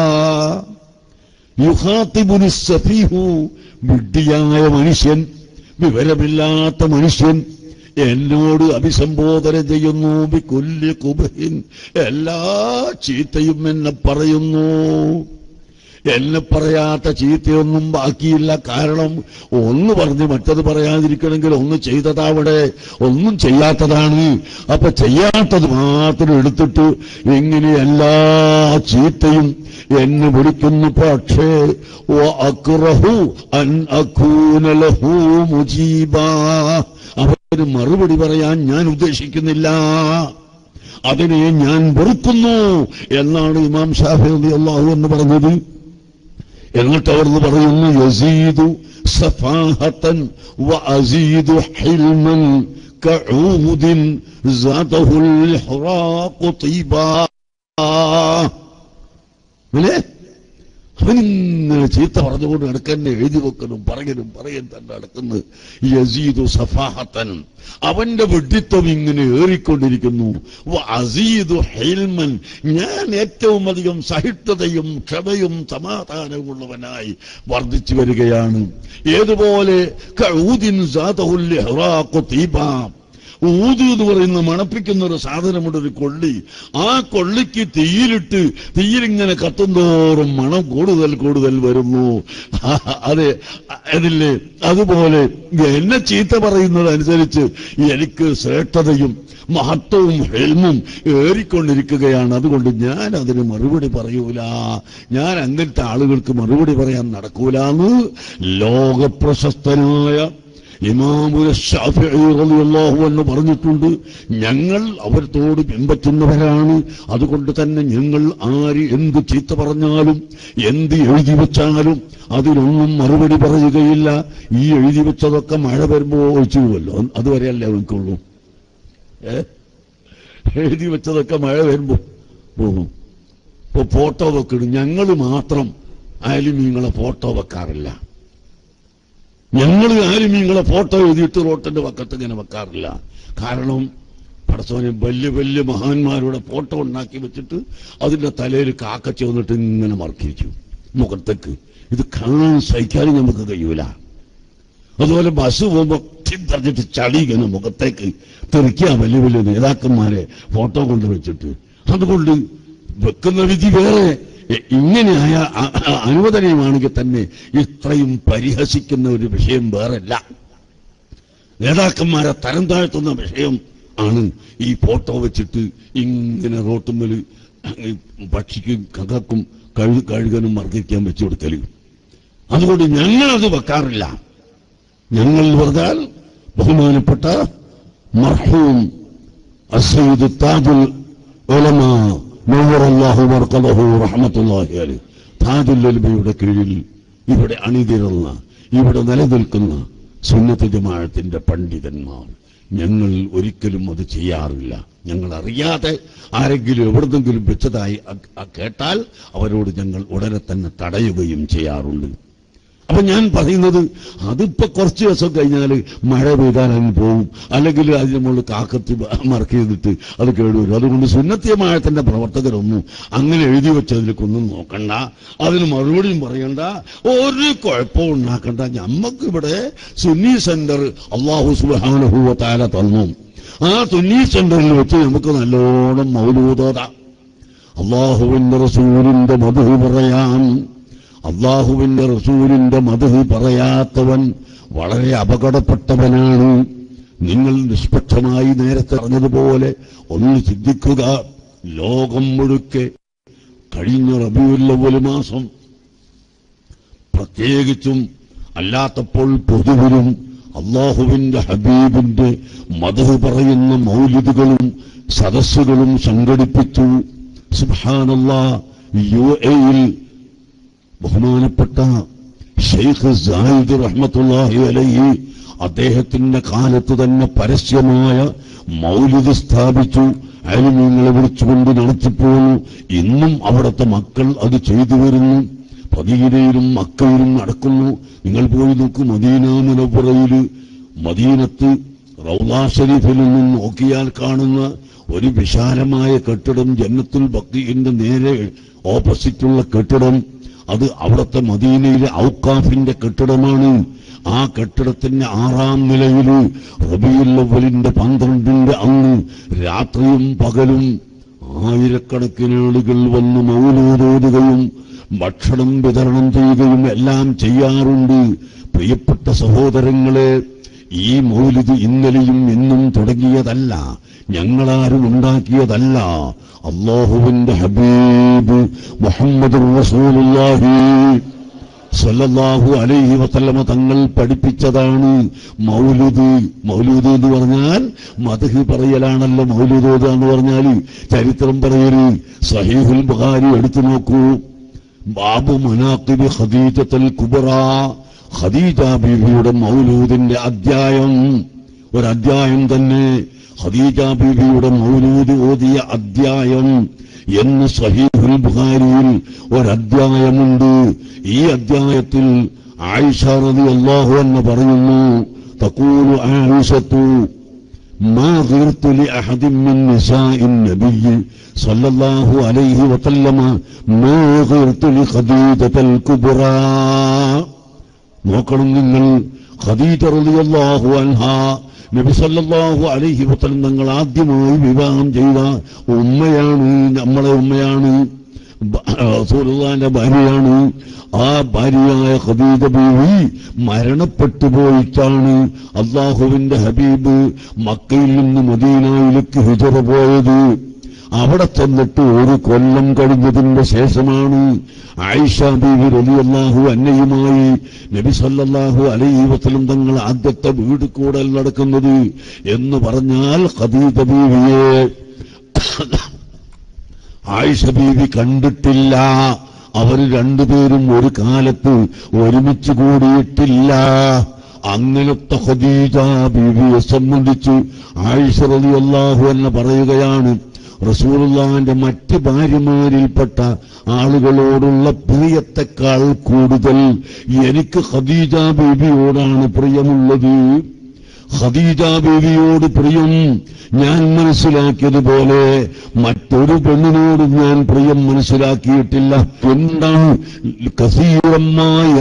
യുഹാത്തിബുനി സഫീഹു വിഡ്ഢിയായ മനുഷ്യൻ വിവരമില്ലാത്ത മനുഷ്യൻ എന്നോട് അഭിസംബോധന ചെയ്യുന്നു ബിക്കുല്യ കുബഹിൻ എല്ലാ ചീത്തയും എന്നെ പറയുന്നു എന്നെ പറയാത്ത ചീത്തയൊന്നും ബാക്കിയില്ല കാരണം ഒന്ന് പറഞ്ഞ് മറ്റത് പറയാതിരിക്കണമെങ്കിൽ ഒന്ന് ചെയ്തതാവിടെ ഒന്നും ചെയ്യാത്തതാണ് അപ്പൊ ചെയ്യാത്തത് മാത്രം എടുത്തിട്ട് ഇങ്ങനെ എല്ലാ ചീത്തയും എന്നെ വിളിക്കുന്നു പക്ഷേ ഓ അക്റഹു അൻ അക്കൂന ലഹു മുജീബാ അവന് മറുപടി പറയാൻ ഞാൻ ഉദ്ദേശിക്കുന്നില്ല അതിനെ ഞാൻ വെറുക്കുന്നു എന്നാണ് ഇമാം ഷാഫി അള്ളാഹു എന്ന് പറഞ്ഞത് എന്നിട്ട് അവിടുന്ന് പറയുന്നു യസീദു സഫാഹത്തൻ വഅസീദു ഹിൽമൻ കഊദിൻ സാദഹുൽ ഹിറാഖു തീബാ അല്ലേ അവനിങ്ങനെ ചീത്ത പറഞ്ഞുകൊണ്ട് നടക്കന്നെ എഴുതി വെക്കലും പറയലും പറയൻ തന്നെ നടക്കുന്നു യസീദു സഫാഹത്തൻ അവന്റെ വെഡിത്വം ഇങ്ങനെ ഏറിക്കൊണ്ടിരിക്കുന്നു വ അസീദു ഹെൽമൻ ഞാൻ ഏറ്റവും അധികം സഹിഷ്ണുതയും ക്ഷമയും സമാധാനവും ഉള്ളവനായി വർദ്ധിച്ചു വരികയാണ് ഏതുപോലെ കഊദിൻ സാദഹുൽ ഹിറാഖു തീബാ ഊത് എന്ന് പറയുന്ന മണപ്പിക്കുന്ന ഒരു സാധനമുണ്ട് ഒരു കൊള്ളി ആ കൊള്ളിക്ക് തീയിലിട്ട് തീയിലിങ്ങനെ കത്തുന്തോറും മണം കൂടുതൽ കൂടുതൽ വരുന്നു അതെ അതില്ലേ അതുപോലെ എന്നെ ചീത്ത പറയുന്നതനുസരിച്ച് എനിക്ക് ശ്രേഷ്ഠതയും മഹത്വവും ഹെൽമും ഏറിക്കൊണ്ടിരിക്കുകയാണ് അതുകൊണ്ട് ഞാൻ അതിന് മറുപടി പറയൂല ഞാൻ അങ്ങനത്തെ ആളുകൾക്ക് മറുപടി പറയാൻ നടക്കൂലെന്ന് ലോകപ്രശസ്തനായ ഇമാമുൽ ഷാഫിഈ റളിയല്ലാഹു എന്ന് പറഞ്ഞിട്ടുണ്ട് ഞങ്ങൾ അവരത്തോട് പിൻപറ്റുന്നവരാണ് അതുകൊണ്ട് തന്നെ ഞങ്ങൾ ആര് എന്ത് ചീത്ത പറഞ്ഞാലും എന്ത് എഴുതി വെച്ചാലും അതിനൊന്നും മറുപടി പറയുകയില്ല ഈ എഴുതി വെച്ചതൊക്കെ മഴ വരുമ്പോ ഒഴിച്ചു പോവല്ലോ അതുവരെയല്ലേ അവൾക്കുള്ളൂ ഏ എഴുതി വെച്ചതൊക്കെ മഴ വരുമ്പോ പോകും ഇപ്പൊ ഫോട്ടോ വെക്കണം ഞങ്ങൾ മാത്രം ആലിമീങ്ങളെ ഫോട്ടോ വെക്കാറില്ല ഞങ്ങൾ ആരും നിങ്ങളെ ഫോട്ടോ എഴുതിയിട്ട് റോട്ടിന്റെ പക്കത്ത് ഇങ്ങനെ വെക്കാറില്ല കാരണം പടച്ചോനെ വലിയ വലിയ മഹാന്മാരുടെ ഫോട്ടോ ഉണ്ടാക്കി വെച്ചിട്ട് അതിന്റെ തലയിൽ കാക്കച്ച വന്നിട്ട് ഇങ്ങനെ മറക്കിരിക്കും മുഖത്തേക്ക് ഇത് കാണാൻ സഹിക്കാനും നമുക്ക് കഴിയൂല അതുപോലെ ബസ് പോകുമ്പോ ചിന്തറിഞ്ഞിട്ട് ചളി ഇങ്ങനെ മുഖത്തേക്ക് തെറിക്കുക വലിയ വലിയ നേതാക്കന്മാരെ ഫോട്ടോ കൊണ്ട് വെച്ചിട്ട് അതുകൊണ്ട് വെക്കുന്ന വിധി വേറെ എ- ഇങ്ങനെയായ അ- അ- അനുവദനീയമാണെങ്കിൽ തന്നെ ഇത്രയും പരിഹസിക്കുന്ന ഒരു വിഷയം വേറല്ല നേതാക്കന്മാരെ തരം താഴ്ത്തുന്ന വിഷയം ആണ് ഈ ഫോട്ടോ വെച്ചിട്ട് ഇങ്ങനെ റോട്ടുമ്മൽ പക്ഷിക്കും കകക്കും കഴു കഴുകനും മർദ്ദിക്കാൻ വെച്ചു കൊടുക്കല് അതുകൊണ്ട് ഞങ്ങളത് വെക്കാറില്ല ഞങ്ങൾ പറഞ്ഞാൽ ബഹുമാനപ്പെട്ട മർഹൂം അസൈദ് താജുൽ ഉലമ നവറല്ലാഹു മർക്കലഹു റഹ്മത്തുള്ളാഹി അലൈഹി താജുൽ ഉലമയുടെ കീഴിൽ ഇവിടെ അണിതിരുന്ന ഇവിടെ നിലനിൽക്കുന്ന സുന്നത്ത് ജമാഅത്തിന്റെ പണ്ഡിതന്മാർ ഞങ്ങൾ ഒരിക്കലും അത് ചെയ്യാറില്ല ഞങ്ങൾ അറിയാതെ ആരെങ്കിലും എവിടെന്നെങ്കിലും വെച്ചതായി അ- അ- കേട്ടാൽ അവരോട് ഞങ്ങൾ ഉടനെ തന്നെ തടയുകയും ചെയ്യാറുണ്ട് അപ്പൊ ഞാൻ പറയുന്നത് അതിപ്പോ കുറച്ച് ദിവസം കഴിഞ്ഞാൽ മഴ പെയ്താൽ അങ്ങ് പോകും അല്ലെങ്കിൽ അതിന് മുകളിൽ കാക്കത്തി മറക്ക് ചെയ്തിട്ട് അത് കേടുവരും അതുകൊണ്ട് സുന്നത്തിയമായത്തിന്റെ പ്രവർത്തകരൊന്നും അങ്ങനെ എഴുതി വെച്ചതിലേക്കൊന്നും നോക്കണ്ട അതിന് മറുപടിയും പറയണ്ട ഒരു കുഴപ്പവും ഉണ്ടാക്കണ്ട ഞമ്മക്കിവിടെ സുന്നി സെന്റർ അള്ളാഹു സുബാനുഭൂവ താര തന്നു ആ സുന്നി സെന്ററിൽ വെച്ച് നമുക്ക് നല്ലോണം മൗലൂതോതാം അള്ളാഹുവിന്റെ റസൂലിന്റെ മധു പറയാം അള്ളാഹുവിന്റെ റസൂലിന്റെ മധു പറയാത്തവൻ വളരെ അപകടപ്പെട്ടവനാണ് നിങ്ങൾ നിഷ്പക്ഷമായി നേരത്തെ പറഞ്ഞതുപോലെ ഒന്ന് ചിന്തിക്കുക ലോകം മുഴുക്കെ കഴിഞ്ഞ റബിയുല്ലവല് മാസം പ്രത്യേകിച്ചും അല്ലാത്തപ്പോൾ പൊതുവിലും അള്ളാഹുവിന്റെ ഹബീബിന്റെ മധു പറയുന്ന മൗലിദുകളും സദസ്സുകളും സംഘടിപ്പിച്ചു സുബാനല്ല യു എയിൽ ബഹുമാനപ്പെട്ട ഷെയ്ഖ് സായിദ് റഹ്മത്തുല്ലാഹി അലൈഹി അദ്ദേഹത്തിന്റെ കാലത്ത് തന്നെ പരസ്യമായ മൗലിദ് സ്ഥാപിച്ചു അയൽമീങ്ങളെ വിളിച്ചുകൊണ്ട് നടത്തിപ്പോന്നു ഇന്നും അവിടുത്തെ മക്കൾ അത് ചെയ്തു വരുന്നു പതീനയിലും മക്കയിലും നടക്കുന്നു നിങ്ങൾ പോയി നോക്കൂ മദീന മുനപ്പുറയില് മദീനത്ത് റൗലാ ഷരീഫിൽ നിന്നും നോക്കിയാൽ കാണുന്ന ഒരു വിശാലമായ കെട്ടിടം ജന്നത്തുൽ ബക്കീന്റെ നേരെ ഓപ്പോസിറ്റുള്ള കെട്ടിടം അത് അവിടുത്തെ മദീനയിലെ ഔക്കാഫിന്റെ കെട്ടിടമാണ് ആ കെട്ടിടത്തിന്റെ ആറാം നിലയിൽ റബിയുല്ലവലിന്റെ പന്ത്രണ്ടിന്റെ അന്ന് രാത്രിയും പകലും ആയിരക്കണക്കിന് ആളുകൾ വന്ന് മൗനോദോതുകയും ഭക്ഷണം വിതരണം ചെയ്യുകയും എല്ലാം ചെയ്യാറുണ്ട് പ്രിയപ്പെട്ട സഹോദരങ്ങളെ ഈ മൗലിദ് ഇന്നലെയും ഇന്നും തുടങ്ങിയതല്ല ഞങ്ങളാരും ഉണ്ടാക്കിയതല്ല അള്ളാഹുവിന്റെ ഹബീബ് മുഹമ്മദ് റസൂലുള്ളാഹി സല്ലല്ലാഹു അലൈഹി വസല്ലമ തങ്ങൾ പഠിപ്പിച്ചതാണ് മൗലുദ് മൗലൂദ് എന്ന് പറഞ്ഞാൽ മധു പറയലാണല്ലോ മൗലൂദ് എന്ന് പറഞ്ഞാൽ ചരിത്രം പറയല് സഹീഹുൽ ബുഖാരി എടുത്തു നോക്കൂ ബാബു മനാക്കിബ് ഖദീജത്തുൽ കുബറ ഖദീജ ബീവിയുടെ മൗലൂദിന്റെ അധ്യായം ഒരധ്യായം തന്നെ ഖദീജ ബീവിയുടെ മൗലൂദ് ഓതിയ അധ്യായം എന്ന് സഹീഹുൽ ബുഖാരിയിൽ ഒരധ്യായമുണ്ട് ഈ അധ്യായത്തിൽ ആയിഷ റളിയല്ലാഹു അൻഹ പറയുന്നു തഖൂലു ആയിഷത്തു ما غرت لأحد من نساء النبي صلى الله عليه وسلم ما غرت لخديجة الكبرى നോക്കണം നിങ്ങൾ ഖദീജ റളിയല്ലാഹു അൻഹ നബി സല്ലല്ലാഹു അലൈഹി വസല്ലം തങ്ങൾ ആദ്യമായി വിവാഹം ചെയ്ത ഉമ്മയാണ് നമ്മളെ ഉമ്മയാണ് ബ- റസൂലുള്ളാഹിന്റെ ഭാര്യയാണ് ആ ഭാര്യയായ ഖദീജ ബീവി മരണപ്പെട്ടു പോയിട്ടാണ് അള്ളാഹുവിന്റെ ഹബീബ് മക്കയിൽ നിന്ന് മദീനയിലേക്ക് ഹിജറ പോയത് അവിടെ ചെന്നിട്ട് ഒരു കൊല്ലം കഴിഞ്ഞതിന്റെ ശേഷമാണ് ആയിഷ ബീവി റളിയല്ലാഹു അന്നയുമായി നബി സല്ലല്ലാഹു അലൈഹി വസല്ലം തങ്ങൾ ആദ്യത്തെ വീട് കൂടൽ നടക്കുന്നത് എന്ന് പറഞ്ഞാൽ ഖദീജ ബീവിയെ ആയിഷ ബീവി കണ്ടിട്ടില്ല അവർ രണ്ടുപേരും ഒരു കാലത്ത് ഒരുമിച്ച് കൂടിയിട്ടില്ല അങ്ങനത്തെ ഖദീജ ബീവിയെ സംബന്ധിച്ച് ആയിഷ റളിയല്ലാഹു എന്ന് പറയുകയാണ് റസൂലുള്ളാഹിന്റെ മറ്റ് ഭാര്യമാരിൽപ്പെട്ട ആളുകളോടുള്ള പ്രിയത്തെക്കാൾ കൂടുതൽ എനിക്ക് ഖദീജ ബീവിയോടാണ് പ്രിയമുള്ളത് ഖദീജ ബീവിയോട് പ്രിയം ഞാൻ മനസ്സിലാക്കിയതുപോലെ മറ്റൊരു പെണ്ണിനോട് ഞാൻ പ്രിയം മനസ്സിലാക്കിയിട്ടില്ല എന്താണ് കസീറമ്മായ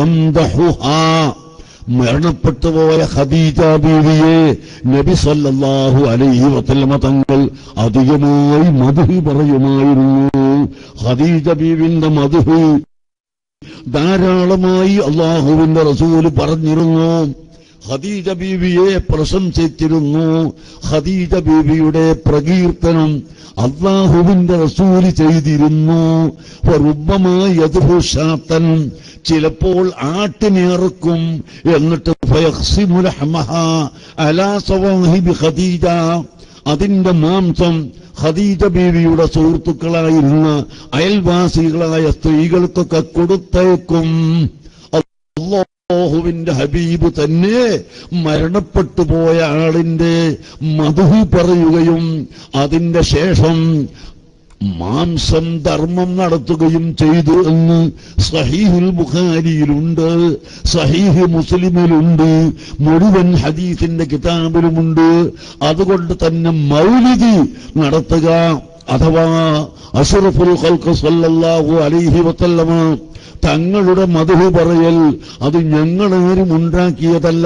മരണപ്പെട്ടുപോയ ഖദീജ ബീവിയെ നബി സല്ലല്ലാഹു അലൈഹി വസല്ലമ തങ്ങൾ അധികമായി മധു പറയുമായിരുന്നു ഖദീജ ബീവിന്റെ മധു ധാരാളമായി അള്ളാഹുവിന്റെ റസൂല് പറഞ്ഞിരുന്നു ഖദീജ ബീവിയെ പ്രശംസിച്ചിരുന്നു ഖദീജ ബീവിയുടെ പ്രകീർത്തനം അള്ളാഹുവിന്റെ റസൂല് ചെയ്തിരുന്നു റുബമായതുഷാത്തൻ ചിലപ്പോൾ ആട്ടിനിറക്കും എന്നിട്ട് ഫയഖ്സിമു ലഹ്മഹ അലാ സവാഹിബി ഖദീജ അതിന്റെ മാംസം ഖദീജ ബീവിയുടെ സുഹൃത്തുക്കളായിരുന്ന അയൽവാസികളായ സ്ത്രീകൾക്കൊക്കെ കൊടുത്തേക്കും അള്ളാഹുവിന്റെ ഹബീബ് തന്നെ മരണപ്പെട്ടു പോയ ആളിന്റെ മധു പറയുകയും അതിന്റെ ശേഷം മാംസം ധർമ്മം നടത്തുകയും ചെയ്തു എന്ന് സഹീഹുൽ ബുഖാരിയിലുണ്ട് സഹീഹ് മുസ്ലിമിലുണ്ട് മുഴുവൻ ഹദീസിന്റെ കിതാബിലുമുണ്ട് അതുകൊണ്ട് തന്നെ മൗലിദ് നടത്തുക അഥവാ അഷറഫുൽ ഖൽഖ് സല്ലല്ലാഹു അലൈഹി വസല്ലമ തങ്ങളുടെ മധു പറയൽ അത് ഞങ്ങളാരും ഉണ്ടാക്കിയതല്ല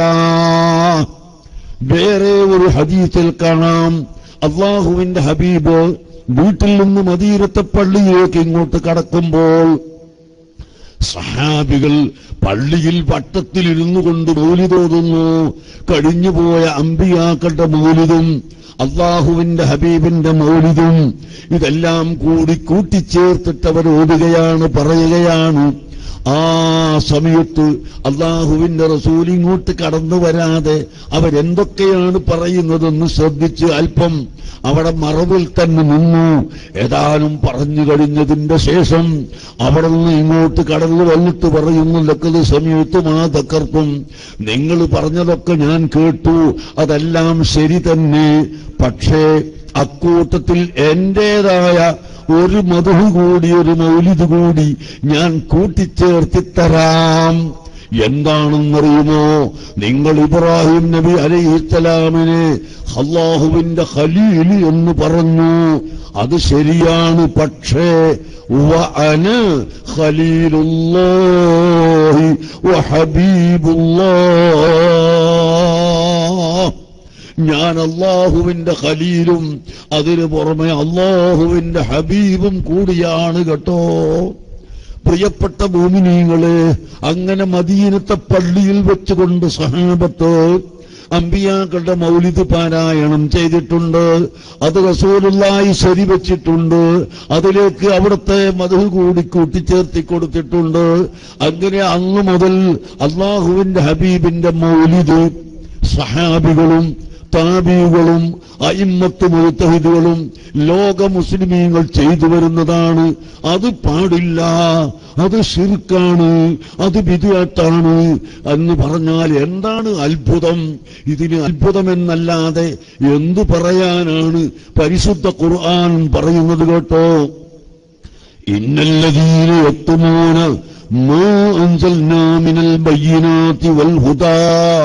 വേറെ ഒരു ഹദീസിൽ കാണാം അള്ളാഹുവിന്റെ ഹബീബ് വീട്ടിൽ നിന്ന് മദീരത്തെ പള്ളിയിലേക്ക് ഇങ്ങോട്ട് കടക്കുമ്പോൾ സഹാബികൾ പള്ളിയിൽ വട്ടത്തിലിരുന്നു കൊണ്ട് മൗലിതോതുന്നു കഴിഞ്ഞുപോയ അമ്പിയാക്കളുടെ മൗലിതും അള്ളാഹുവിന്റെ ഹബീബിന്റെ മൗലിതും ഇതെല്ലാം കൂടി കൂട്ടിച്ചേർത്തിട്ട് അവർ ഓടുകയാണ് പറയുകയാണ് ആ സമയത്ത് അള്ളാഹുവിന്റെ റസൂൽ ഇങ്ങോട്ട് കടന്നു വരാതെ അവരെന്തൊക്കെയാണ് പറയുന്നതെന്ന് ശ്രദ്ധിച്ച് അല്പം അവിടെ മറവിൽ തന്നെ നിന്നു ഏതാനും പറഞ്ഞു കഴിഞ്ഞതിന്റെ ശേഷം അവിടെ നിന്ന് ഇങ്ങോട്ട് കടന്നു വന്നിട്ട് പറയുന്നു ലക്കത് സമയത്ത് മാതക്കർക്കും നിങ്ങൾ പറഞ്ഞതൊക്കെ ഞാൻ കേട്ടു അതെല്ലാം ശരി തന്നെ പക്ഷേ അക്കൂട്ടത്തിൽ എന്റേതായ ഒരു മധു കൂടി ഒരു മൗലിദ് കൂടി ഞാൻ കൂട്ടിച്ചേർത്തിത്തരാം എന്താണെന്നറിയുമോ നിങ്ങൾ ഇബ്രാഹിം നബി അലൈഹിസ്സലാമിനെ അള്ളാഹുവിന്റെ ഖലീൽ എന്ന് പറഞ്ഞു അത് ശരിയാണ് പക്ഷേ وأنا خليل الله وحبيب الله ഞാൻ അള്ളാഹുവിന്റെ ഖലീലും അതിനു പുറമെ അള്ളാഹുവിന്റെ ഹബീബും കൂടിയാണ് കേട്ടോ പ്രിയപ്പെട്ട ഭൂമിനീങ്ങളെ അങ്ങനെ മദീനത്തെ പള്ളിയിൽ വെച്ചുകൊണ്ട് സഹാബത്ത് അമ്പിയാക്കളുടെ മൗലിദ് പാരായണം ചെയ്തിട്ടുണ്ട് അത് റസൂലുള്ളായി ശരിവച്ചിട്ടുണ്ട് അതിലേക്ക് അവിടുത്തെ മധു കൂടി കൂട്ടിച്ചേർത്തി കൊടുത്തിട്ടുണ്ട് അങ്ങനെ അന്ന് മുതൽ അള്ളാഹുവിന്റെ ഹബീബിന്റെ മൗലിദ് സഹാബികളും താബികളും അയിമ്മത്ത് മുഴുത്തഹിദുകളും ലോക മുസ്ലിമീങ്ങൾ ചെയ്തു വരുന്നതാണ് അത് പാടില്ല അത് ശിർക്കാണ് അത് വിധിയാട്ടാണ് എന്ന് പറഞ്ഞാൽ എന്താണ് അത്ഭുതം ഇതിന് അത്ഭുതമെന്നല്ലാതെ എന്തു പറയാനാണ് പരിശുദ്ധ ഖുർആൻ പറയുന്നത് കേട്ടോ ഇന്നല്ലതീന എത്തുമോന മാ അൻസൽനാ മിനൽ ബയ്യിനാതി വൽ ഹുദാ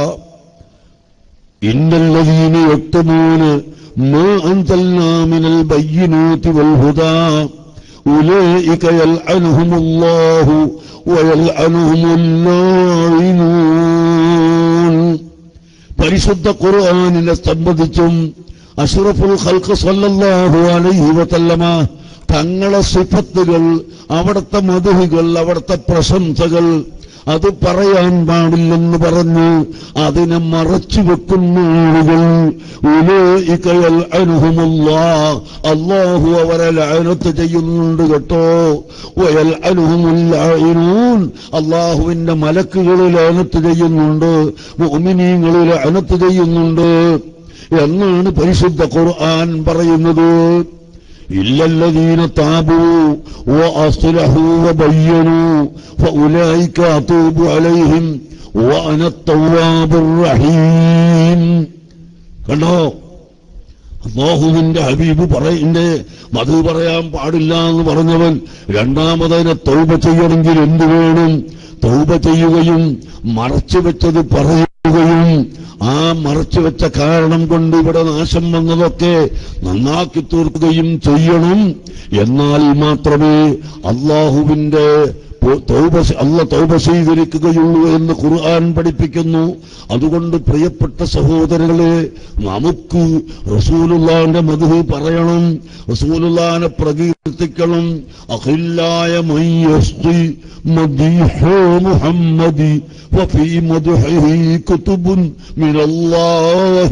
إن الذين يكتمون ما أنزلنا من البينات والهدى أولئك يلعنهم الله ويلعنهم اللاعنون പരിശുദ്ധ ഖുർആാനിനെ സംബന്ധിച്ചും അഷ്റഫുൽ ഖൽഖ് സല്ലല്ലാഹു അലൈഹി വസല്ലമ തങ്ങളെ സിഫത്തുകൾ അവിടുത്തെ മധുഹുകൾ അവിടുത്തെ പ്രശംസകൾ അത് പറയാൻ പാടില്ലെന്ന് പറഞ്ഞ് അതിനെ മറച്ചു വെക്കുന്ന ആളുകൾ ഉലൈകയൽ അനുഹുമുല്ലാ അള്ളാഹു അവരെ ലഅനത്ത് ചെയ്യുന്നുണ്ട് കേട്ടോ വയൽ അനുഹുമുല്ലായിനൂൻ അള്ളാഹുവിന്റെ മലക്കുകൾ ലഅനത്ത് ചെയ്യുന്നുണ്ട് മുഅ്മിനീങ്ങൾ ലഅനത്ത് ചെയ്യുന്നുണ്ട് എന്നാണ് പരിശുദ്ധ ഖുർആൻ പറയുന്നത് إلا الذين تابوا وأصلحوا وبينوا فأولئك أتوب عليهم وأنا التواب الرحيم കണ്ടോ അള്ളാഹുവിന്റെ ഹബീബ് പറയന്റെ മധു പറയാൻ പാടില്ല എന്ന് പറഞ്ഞവൻ രണ്ടാമതിനെ തൗബ ചെയ്യണമെങ്കിൽ എന്തു വേണം തൗബ ചെയ്യുകയും മറച്ചു വെച്ചത് പറയുകയും ആ മറച്ചു വെച്ച കാരണം കൊണ്ട് ഇവിടെ നാശം വന്നതൊക്കെ നന്നാക്കി തീർക്കുകയും ചെയ്യണം എന്നാൽ മാത്രമേ അള്ളാഹുവിന്റെ തൗബ അല്ല തൗബ സ്വീകരിക്കുകയുള്ളൂ എന്ന് ഖുർആൻ പഠിപ്പിക്കുന്നു അതുകൊണ്ട് പ്രിയപ്പെട്ട സഹോദരങ്ങളെ നമുക്ക് റസൂലുള്ളാന്റെ മധു പറയണം റസൂലുള്ളാനെ പ്രകീർത്തിക്കണം അഖില്ലായ മയ്യസ്തി മദീഹ മുഹമ്മദി وفي مدحه كتب من الله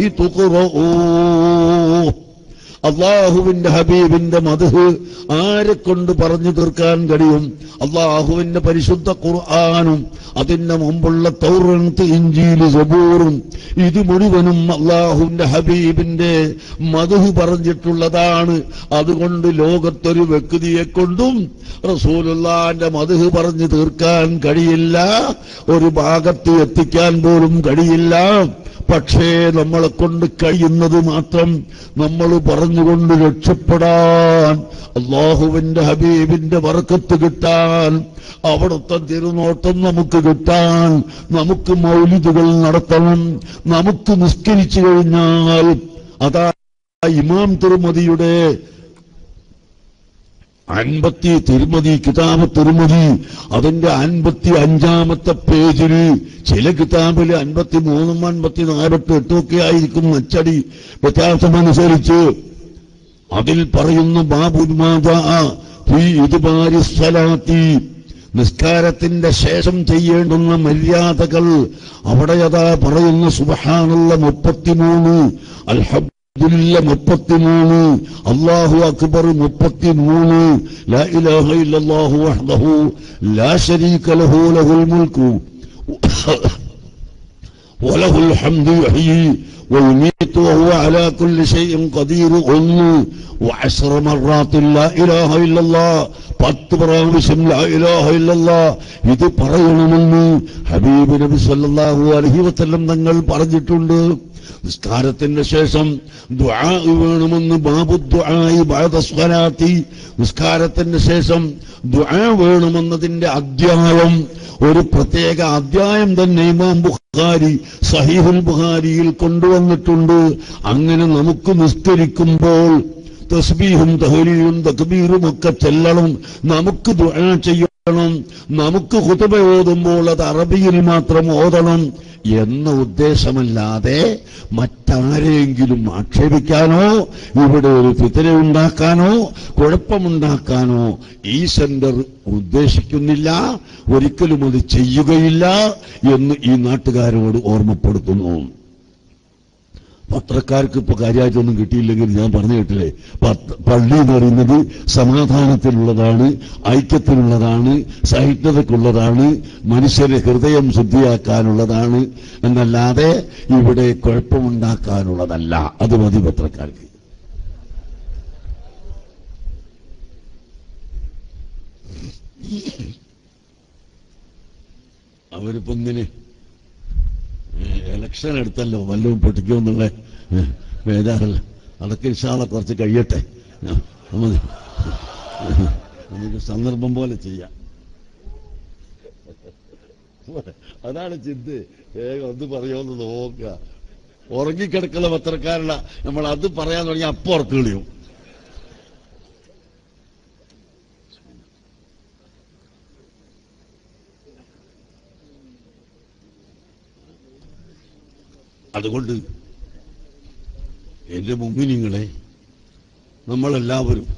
تقرؤ അള്ളാഹുവിന്റെ ഹബീബിന്റെ മധു ആരെ കൊണ്ട് പറഞ്ഞു തീർക്കാൻ കഴിയും അള്ളാഹുവിന്റെ പരിശുദ്ധ ഖുർആാനും അതിന്റെ മുമ്പുള്ള തൗറത്ത് ഇഞ്ചിയില് സബൂറും ഇത് മുഴുവനും അള്ളാഹുവിന്റെ ഹബീബിന്റെ മധു പറഞ്ഞിട്ടുള്ളതാണ് അതുകൊണ്ട് ലോകത്തൊരു വ്യക്തിയെ കൊണ്ടും റസൂലുള്ളാന്റെ മധു പറഞ്ഞു തീർക്കാൻ കഴിയില്ല ഒരു ഭാഗത്ത് എത്തിക്കാൻ പോലും കഴിയില്ല പക്ഷേ നമ്മളെ കൊണ്ട് കഴിയുന്നത് മാത്രം നമ്മൾ പറഞ്ഞുകൊണ്ട് രക്ഷപ്പെടാൻ അള്ളാഹുവിന്റെ ഹബീബിന്റെ വറക്കത്ത് കിട്ടാൻ അവിടുത്തെ തിരുനോട്ടം നമുക്ക് കിട്ടാൻ നമുക്ക് മൗലിദുകൾ നടത്തണം നമുക്ക് നിസ്കരിച്ചു കഴിഞ്ഞാൽ അതാ ഇമാം തിരുമതിയുടെ അൻപത്തി തിരുമതി കിതാബ് തിരുമതി അതിന്റെ അൻപത്തി അഞ്ചാമത്തെ പേജിൽ ചില കിതാബിൽ അൻപത്തി മൂന്നും അൻപത്തി നാലെട്ട് എട്ടുമൊക്കെ ആയിരിക്കും അച്ചടി വ്യത്യാസമനുസരിച്ച് അതിൽ പറയുന്ന ബാബുമാത ഇതുപാരി സ്വലാത്തി നിസ്കാരത്തിന്റെ ശേഷം ചെയ്യേണ്ടുന്ന മര്യാദകൾ അവിടെ അതാ പറയുന്ന സുബഹാനുള്ള മുപ്പത്തിമൂന്ന് അൽഹബ്ദുലില്ല മുപ്പത്തിമൂന്ന് അള്ളാഹു അക്ബർ മുപ്പത്തിമൂന്ന് ലാ ഇലാഹ ഇല്ലല്ലാഹു വഹ്ദഹു ലാ ശരീക ലഹു ലഹുൽ മുൽക്കു وله الحمد يحيي ويميت وهو على كل شيء قدير ഒന്ന് وعشر مرات لا إله إلا الله പത്ത് പ്രാവശ്യം ലാ ഇലാഹ ഇല്ലല്ലാ ഇത് പറയണമെന്ന് ഹബീബ് നബി സല്ലല്ലാഹു അലൈഹി വസല്ലം തങ്ങൾ പറഞ്ഞിട്ടുണ്ട് നിസ്കാരത്തിന്റെ ശേഷം ദുആ വേണമെന്ന് ബാബു ദുആയി ബഅദ സ്വലാത്തി നിസ്കാരത്തിന്റെ ശേഷം ദുആ വേണമെന്നതിന്റെ അധ്യായം ഒരു പ്രത്യേക അധ്യായം തന്നെ ഇമാം ബുഖാരി സഹീഹുൽ ബുഖാരിയിൽ കൊണ്ടുവന്നിട്ടുണ്ട് അങ്ങനെ നമുക്ക് നിസ്കരിക്കുമ്പോൾ തസ്ബീഹും തഹലീലും തക്ബീറും ഒക്കെ ചെല്ലണം നമുക്ക് ദുആ ചെയ്യണം നമുക്ക് ഹുതുബ ഓതുമ്പോൾ അത് അറബിയിൽ മാത്രം ഓതണം എന്ന ഉദ്ദേശമല്ലാതെ മറ്റാരെങ്കിലും ആക്ഷേപിക്കാനോ ഇവിടെ ഒരു ഫിതന ഉണ്ടാക്കാനോ കുഴപ്പമുണ്ടാക്കാനോ ഈ സെന്റർ ഉദ്ദേശിക്കുന്നില്ല ഒരിക്കലും അത് ചെയ്യുകയില്ല എന്ന് ഈ നാട്ടുകാരോട് ഓർമ്മപ്പെടുത്തുന്നു പത്രക്കാർക്ക് ഇപ്പൊ കാര്യമായിട്ടൊന്നും കിട്ടിയില്ലെങ്കിൽ ഞാൻ പറഞ്ഞു കേട്ടില്ലേ പത്ത് പള്ളി എന്ന് പറയുന്നത് സമാധാനത്തിലുള്ളതാണ് ഐക്യത്തിനുള്ളതാണ് സഹിഷ്ണുതയ്ക്കുള്ളതാണ് മനുഷ്യരെ ഹൃദയം ശുദ്ധിയാക്കാനുള്ളതാണ് എന്നല്ലാതെ ഇവിടെ കുഴപ്പമുണ്ടാക്കാനുള്ളതല്ല അത് മതി പത്രക്കാർക്ക് അവരിപ്പോ ഇങ്ങനെ ഇലക്ഷൻ എടുത്തല്ലോ വല്ലതും പൊട്ടിക്കുമെന്നുള്ള വേദാറല്ല അതൊക്കെ ഇഷാളെ കുറച്ച് കഴിയട്ടെ നമുക്ക് നമുക്ക് സന്ദർഭം പോലെ ചെയ്യാം അതാണ് ചിന്ത വേഗം ഒന്ന് പറയുമെന്ന് നോക്കുക ഉറങ്ങിക്കിടക്കുന്ന പത്രക്കാരല്ല നമ്മൾ അത് പറയാൻ തുടങ്ങി അപ്പൊ ഉറക്ക് കളിയും അതുകൊണ്ട് എന്റെ മുമ്പിനിങ്ങളെ നമ്മളെല്ലാവരും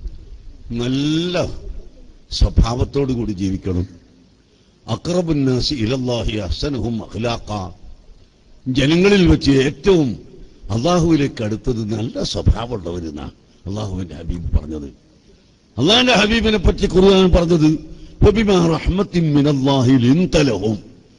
നല്ല സ്വഭാവത്തോടു കൂടി ജീവിക്കണം അക്രബുന്നാസി ഇലല്ലാഹി അഹ്സനഹും അഖ്ലാഖ ജനങ്ങളിൽ വെച്ച് ഏറ്റവും അള്ളാഹുവിലേക്ക് അടുത്തത് നല്ല സ്വഭാവമുള്ളവരെന്നാ അള്ളാഹുവിന്റെ ഹബീബ് പറഞ്ഞത് അള്ളാഹിന്റെ ഹബീബിനെ പറ്റി ഖുർആൻ പറഞ്ഞത് "ഫബിമാ റഹ്മത്തിൻ മിനല്ലാഹി ലിൻത ലഹും."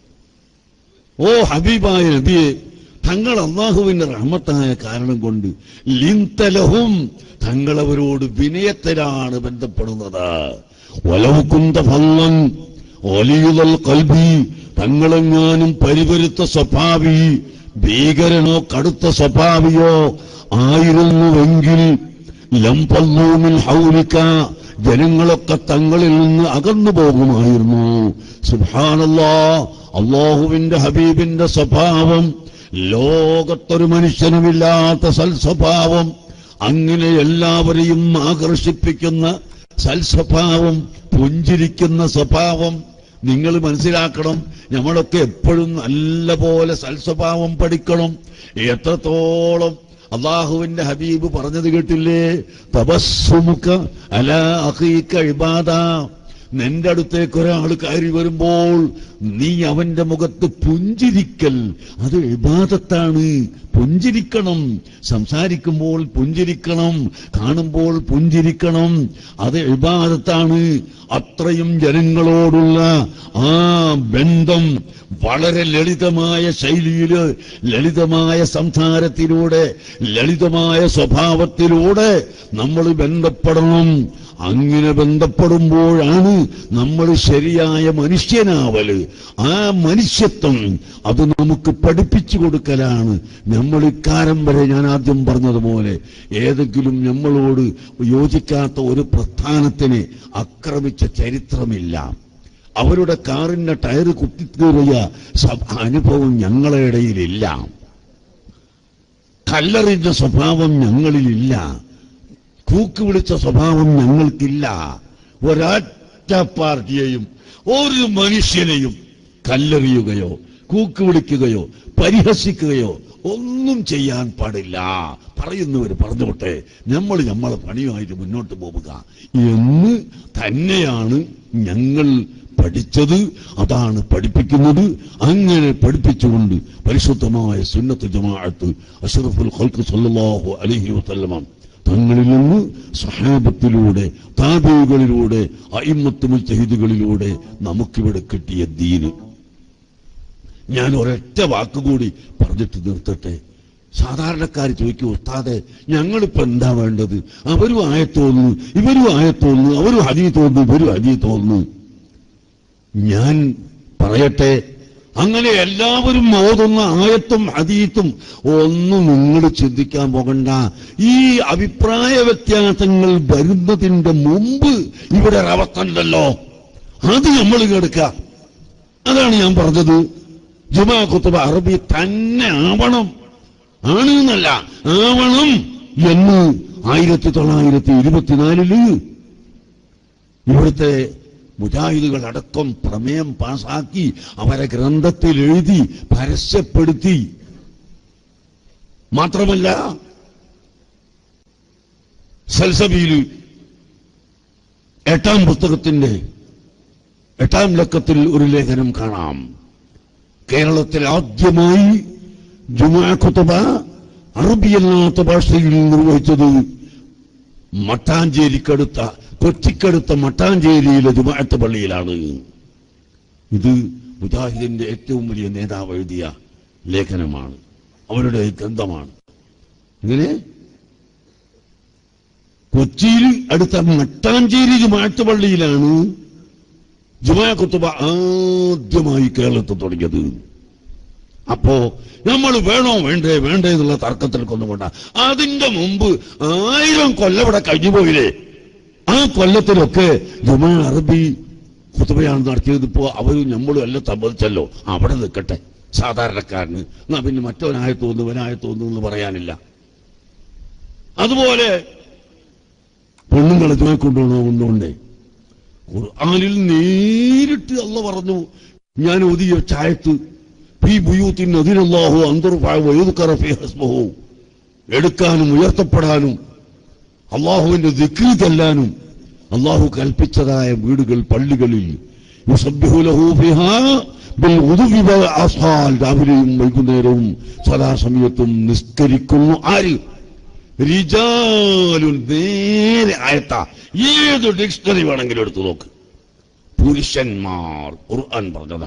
ഓ ഹബീബായ നബിയെ തങ്ങൾ അള്ളാഹുവിന്റെ റഹ്മത്തായ കാരണം കൊണ്ട് ലിന്തലഹും തങ്ങളവരോട് വിനയത്തിലാണ് ബന്ധപ്പെടുന്നത് ഒലവുക്കുന്ത ഫല്ലൻ ഒലിയുതൽ കൽബി തങ്ങളെങ്ങാനും പരിവരുത്ത സ്വഭാവി ഭീകരനോ കടുത്ത സ്വഭാവിയോ ആയിരുന്നുവെങ്കിൽ ലംപല്ലൂമിൽ ഹൗലിക്ക ജനങ്ങളൊക്കെ തങ്ങളിൽ നിന്ന് അകന്നു പോകുമായിരുന്നു സുഭാനല്ലാ അള്ളാഹുവിന്റെ ഹബീബിന്റെ സ്വഭാവം ലോകത്തൊരു മനുഷ്യനുമില്ലാത്ത സൽസ്വഭാവം അങ്ങനെ എല്ലാവരെയും ആകർഷിപ്പിക്കുന്ന സൽസ്വഭാവം പുഞ്ചിരിക്കുന്ന സ്വഭാവം നിങ്ങൾ മനസ്സിലാക്കണം നമ്മളൊക്കെ എപ്പോഴും നല്ല പോലെ സൽസ്വഭാവം പഠിക്കണം എത്രത്തോളം അള്ളാഹുവിന്റെ ഹബീബ് പറഞ്ഞത് കേട്ടില്ലേ തപസ്സുമുഖ അല അഹീക്ക ഇബാദ നിന്റെ അടുത്തേക്ക് ഒരാൾ കയറി വരുമ്പോൾ നീ അവന്റെ മുഖത്ത് പുഞ്ചിരിക്കൽ അത് ഇബാദത്താണ് പുഞ്ചിരിക്കണം സംസാരിക്കുമ്പോൾ പുഞ്ചിരിക്കണം കാണുമ്പോൾ പുഞ്ചിരിക്കണം അത് ഇബാദത്താണ് അത്രയും ജനങ്ങളോടുള്ള ആ ബന്ധം വളരെ ലളിതമായ ശൈലിയില് ലളിതമായ സംസാരത്തിലൂടെ ലളിതമായ സ്വഭാവത്തിലൂടെ നമ്മൾ ബന്ധപ്പെടണം അങ്ങനെ ബന്ധപ്പെടുമ്പോഴാണ് നമ്മൾ ശരിയായ മനുഷ്യനാവല് ആ മനുഷ്യത്വം അത് നമുക്ക് പഠിപ്പിച്ചു കൊടുക്കലാണ് നമ്മൾ ഇക്കാരം വരെ ഞാൻ ആദ്യം പറഞ്ഞതുപോലെ ഏതെങ്കിലും നമ്മളോട് യോജിക്കാത്ത ഒരു പ്രസ്ഥാനത്തിനെ ആക്രമിച്ച ചരിത്രമില്ല അവരുടെ കാറിന്റെ ടയറ് കുത്തിത്തീറിയ സ- അനുഭവം ഞങ്ങളുടെ ഇടയിലില്ല കല്ലെറിഞ്ഞ സ്വഭാവം ഞങ്ങളിലില്ല കൂക്ക് വിളിച്ച സ്വഭാവം ഞങ്ങൾക്കില്ല ഒരൊറ്റ പാർട്ടിയെയും ഒരു മനുഷ്യനെയും കല്ലെറിയുകയോ കൂക്ക് വിളിക്കുകയോ പരിഹസിക്കുകയോ ഒന്നും ചെയ്യാൻ പാടില്ല പറയുന്നവർ പറഞ്ഞോട്ടെ നമ്മൾ നമ്മളെ പണിയുമായിട്ട് മുന്നോട്ട് പോവുക എന്ന് തന്നെയാണ് ഞങ്ങൾ പഠിച്ചത് അതാണ് പഠിപ്പിക്കുന്നത് അങ്ങനെ പഠിപ്പിച്ചുകൊണ്ട് പരിശുദ്ധമായ സുന്നത്ത് ജമാഅത്ത് അഷറഫുൽ ഖൽക്ക് സല്ലല്ലാഹു അലൈഹി വസല്ലമ തങ്ങളിൽ നിന്ന് സഹാബത്തിലൂടെ താബികളിലൂടെ അയിമത്ത് മുജ്തഹിദുകളിലൂടെ നമുക്കിവിടെ കിട്ടിയ ദീന് ഞാൻ ഒരൊറ്റ വാക്കുകൂടി പറഞ്ഞിട്ട് നിർത്തട്ടെ സാധാരണക്കാർ ചോദിക്കും ഉസ്താദെ ഞങ്ങളിപ്പോ എന്താ വേണ്ടത് അവരും ആയത്തോന്നു ഇവരും ആയത്തോന്നു അവരും ഹരി തോന്നുന്നു ഇവരും ഹരി തോന്നുന്നു ഞാൻ പറയട്ടെ അങ്ങനെ എല്ലാവരും ഓതുന്ന ആയത്തും ഹദീത്തും ഒന്നും നിങ്ങൾ ചിന്തിക്കാൻ പോകണ്ട ഈ അഭിപ്രായ വ്യത്യാസങ്ങൾ വരുന്നതിന്റെ മുമ്പ് ഇവിടെ ഒരവസ്ഥ ഉണ്ടല്ലോ അത് നമ്മൾ കേൾക്കുക അതാണ് ഞാൻ പറഞ്ഞത് ജുമാ കുത്തുബ അറബി തന്നെ ആവണം ആണ് എന്നല്ല ആവണം എന്ന് ആയിരത്തി തൊള്ളായിരത്തി ഇരുപത്തിനാലില് ഇവിടുത്തെ മുജാഹിദുകൾ അടക്കം പ്രമേയം പാസാക്കി അവരെ ഗ്രന്ഥത്തിൽ എഴുതി പരസ്യപ്പെടുത്തി മാത്രമല്ല സൽസബിയിൽ എട്ടാം പുസ്തകത്തിന്റെ എട്ടാം ലക്കത്തിൽ ഒരു ലേഖനം കാണാം കേരളത്തിൽ ആദ്യമായി ജുമാ കുത്തുബ അറബിയല്ലാത്ത ഭാഷയിൽ നിർവഹിച്ചത് മട്ടാഞ്ചേരിക്കടുത്ത കൊച്ചിക്കടുത്ത മട്ടാഞ്ചേരിയിലെ ജുമാഅത്ത് പള്ളിയിലാണ് ഇത് മുജാഹിദിന്റെ ഏറ്റവും വലിയ നേതാവ് എഴുതിയ ലേഖനമാണ് അവരുടെ ഗ്രന്ഥമാണ് ഇങ്ങനെ കൊച്ചിയിൽ അടുത്ത മട്ടാഞ്ചേരി ജുമാഅത്ത് പള്ളിയിലാണ് ജുമാ കുത്തുബ ആദ്യമായി കേരളത്തിൽ തുടങ്ങിയത് അപ്പോ നമ്മൾ വേണോ വേണ്ടേ വേണ്ടേ എന്നുള്ള തർക്കത്തിൽ കൊന്നുകൊണ്ട അതിന്റെ മുമ്പ് ആയിരം കൊല്ലം ഇവിടെ കഴിഞ്ഞുപോയില്ലേ ആ കൊല്ലത്തിലൊക്കെ ജുമാ അറബി കുത്തുബയാണ് നടത്തിയത് ഇപ്പോ അവരും നമ്മളും എല്ലാം സമ്മതിച്ചല്ലോ അവിടെ നിൽക്കട്ടെ സാധാരണക്കാരന് എന്നാ പിന്നെ മറ്റവനായ തോന്നുന്നു ഇവനായ തോന്നുന്നു എന്ന് പറയാനില്ല അതുപോലെ പെണ്ണുങ്ങളെ ജുമാ കൊണ്ടുപോകണമെന്നുണ്ടേ ഖുർആനിൽ നേരിട്ട് അല്ല പറഞ്ഞു ഞാൻ ഒതിയ ചായത്ത് ഫീ ബുയൂത്തിൻ അതിനല്ലാഹു അന്തർഫഅ വയുദ്കറ ഫീ ഹസ്ബഹു എടുക്കാനും ഉയർത്തപ്പെടാനും അള്ളാഹുവിന്റെ ദിക്രി ചെല്ലാനും അള്ളാഹു കൽപ്പിച്ചതായ വീടുകൾ പള്ളികളിൽ യുസബ്ബിഹു ലഹു ഫിഹാ ബിൽ ഉദുവി വൽ ആസാൽ രാവിലെയും വൈകുന്നേരവും സദാസമയത്തും നിസ്കരിക്കുന്നു ആര് റിജാലുൻ നേരെ ആയത്ത ഏത് ഡിക്ഷണറി വേണമെങ്കിലും എടുത്തു നോക്ക് പുരുഷന്മാർ ഖുർആൻ പറഞ്ഞതാ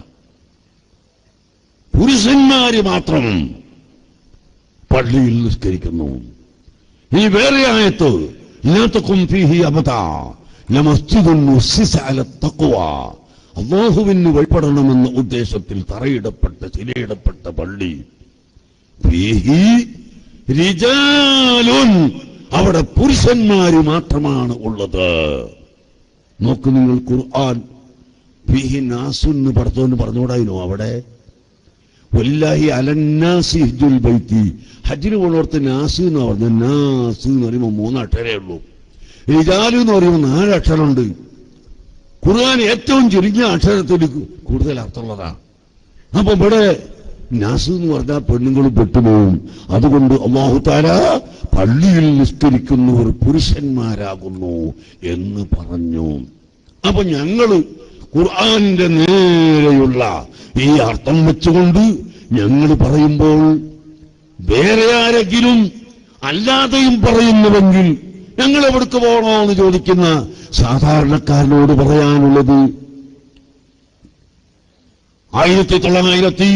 പുരുഷന്മാര് മാത്രം പള്ളിയിൽ നിസ്കരിക്കുന്നു ഇനി വേറെ ആയത്ത് ലാത്തക്കും ഫീഹി അബദ ലമസ്ജിദുൻ ഉസ്സിസ അല തഖ്വ അള്ളാഹുവിന് വഴിപ്പെടണമെന്ന ഉദ്ദേശത്തിൽ തറയിടപ്പെട്ട ചിലയിടപ്പെട്ട പള്ളി ഫീഹി റിജാലുൻ അവിടെ പുരുഷന്മാര് മാത്രമാണ് ഉള്ളത് നോക്ക് നിങ്ങൾ ഖുർആൻ ഫീഹി നാസുൻ എന്ന് പഠിച്ചോന്ന് പറഞ്ഞുകൂടായിരുന്നു അവിടെ വല്ലാഹി അലന്നാസി ഹിജുൽ ബൈത്തി ഹജ്ജിന് പോണോർത്ത് നാസ് എന്ന് പറഞ്ഞു നാസ് എന്ന് പറയുമ്പോൾ മൂന്ന് അക്ഷരേ ഉള്ളൂ റിജാലു എന്ന് പറയുമ്പോൾ നാല് അക്ഷരമുണ്ട് ഖുർആൻ ഏറ്റവും ചുരുങ്ങിയ അക്ഷരത്തിൽ കൂടുതൽ അർത്ഥമുള്ളതാണ് അപ്പൊ ഇവിടെ നാസ് എന്ന് പറഞ്ഞാൽ പെണ്ണുങ്ങൾ പെട്ടുപോകും അതുകൊണ്ട് അള്ളാഹു താല പള്ളിയിൽ നിസ്കരിക്കുന്നവർ പുരുഷന്മാരാകുന്നു എന്ന് പറഞ്ഞു അപ്പൊ ഞങ്ങള് ഖുർആാനിന്റെ നേരെയുള്ള ഈ അർത്ഥം വെച്ചുകൊണ്ട് ഞങ്ങൾ പറയുമ്പോൾ വേറെ ആരെങ്കിലും അല്ലാതെയും പറയുന്നുവെങ്കിൽ ഞങ്ങൾ എവിടേക്ക് പോകണോ എന്ന് ചോദിക്കുന്ന സാധാരണക്കാരനോട് പറയാനുള്ളത് ആയിരത്തി തൊള്ളായിരത്തി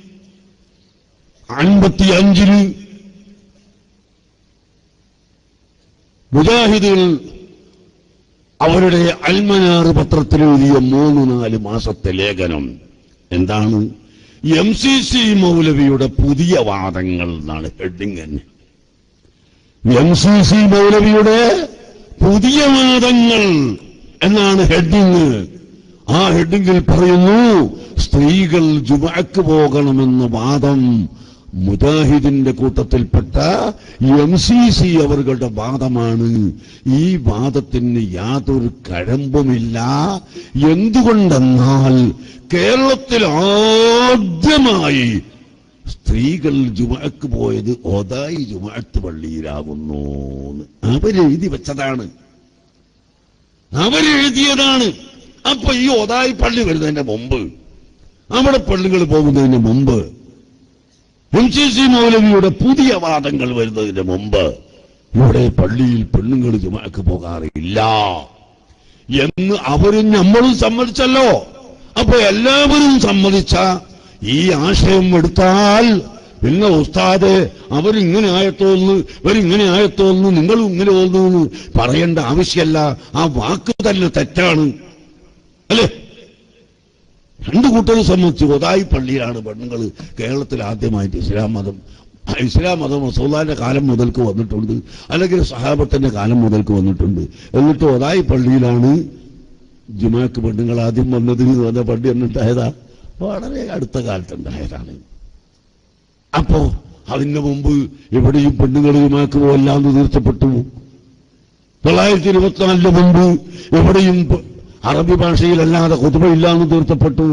അൻപത്തി അഞ്ചില് മുജാഹിദുകൾ അവരുടെ അൽമനാറ് പത്രത്തിൽ എഴുതിയ മൂന്ന് നാല് മാസത്തെ ലേഖനം എന്താണ് എം സി സി മൗലവിയുടെ പുതിയ വാദങ്ങൾ എന്നാണ് ഹെഡിങ് തന്നെ എം സി സി മൗലവിയുടെ പുതിയ വാദങ്ങൾ എന്നാണ് ഹെഡിങ് ആ ഹെഡിങ്ങിൽ പറയുന്നു സ്ത്രീകൾ ജുമാക്ക് പോകണമെന്ന വാദം മുജാഹിദിന്റെ കൂട്ടത്തിൽപ്പെട്ട എം സി സി അവരുടെ വാദമാണ് ഈ വാദത്തിന് യാതൊരു കഴമ്പുമില്ല എന്തുകൊണ്ടെന്നാൽ കേരളത്തിൽ ആദ്യമായി സ്ത്രീകൾ ജുമാക്ക് പോയത് ഒതായി ജുമാഅത്ത് പള്ളിയിലാകുന്നു അവരെഴുതി വെച്ചതാണ് അവരെഴുതിയതാണ് അപ്പൊ ഈ ഒതായി പള്ളി വരുന്നതിന്റെ മുമ്പ് അവിടെ പള്ളികൾ പോകുന്നതിന് മുമ്പ് എം സി സി മൗലവിയുടെ പുതിയ വാദങ്ങൾ വരുന്നതിന് മുമ്പ് ഇവിടെ പള്ളിയിൽ പെണ്ണുങ്ങൾ ജുമാക്ക് പോകാറില്ല എന്ന് അവരും നമ്മളും സമ്മതിച്ചല്ലോ അപ്പൊ എല്ലാവരും സമ്മതിച്ച ഈ ആശയം എടുത്താൽ പിന്നെ ഉസ്താദ് അവരിങ്ങനെ ആയത്തോന്ന് ഇവരിങ്ങനെ ആയത്തോന്ന് നിങ്ങളും ഇങ്ങനെ തോന്നുന്നു പറയേണ്ട ആവശ്യമല്ല ആ വാക്ക് തന്നെ തെറ്റാണ് അല്ലേ രണ്ടു കൂട്ടരും സംബന്ധിച്ച് ഒതായി പള്ളിയിലാണ് പെണ്ണുങ്ങൾ കേരളത്തിൽ ആദ്യമായിട്ട് ഇസ്ലാം മതം ഇസ്ലാം മതം റസൂലാന്റെ കാലം മുതൽക്ക് വന്നിട്ടുണ്ട് അല്ലെങ്കിൽ സഹാബത്തിന്റെ കാലം മുതൽക്ക് വന്നിട്ടുണ്ട് എന്നിട്ട് ഒതായി പള്ളിയിലാണ് ജുമാക്ക് പെണ്ണുങ്ങൾ ആദ്യം വന്നത് എന്ന് പറഞ്ഞ പള്ളി എന്നിട്ടായതാ വളരെ അടുത്ത കാലത്തുണ്ടായതാണ് അപ്പോ അതിന്റെ മുമ്പ് എവിടെയും പെണ്ണുങ്ങൾ ജുമാക്ക് പോകല്ലാന്ന് തീർച്ചപ്പെട്ടു തൊള്ളായിരത്തി ഇരുപത്തിനാലിന് മുമ്പ് എവിടെയും പ- അറബി ഭാഷയിലല്ലാതെ കുതുമയില്ലാന്ന് തീർച്ചപ്പെട്ടു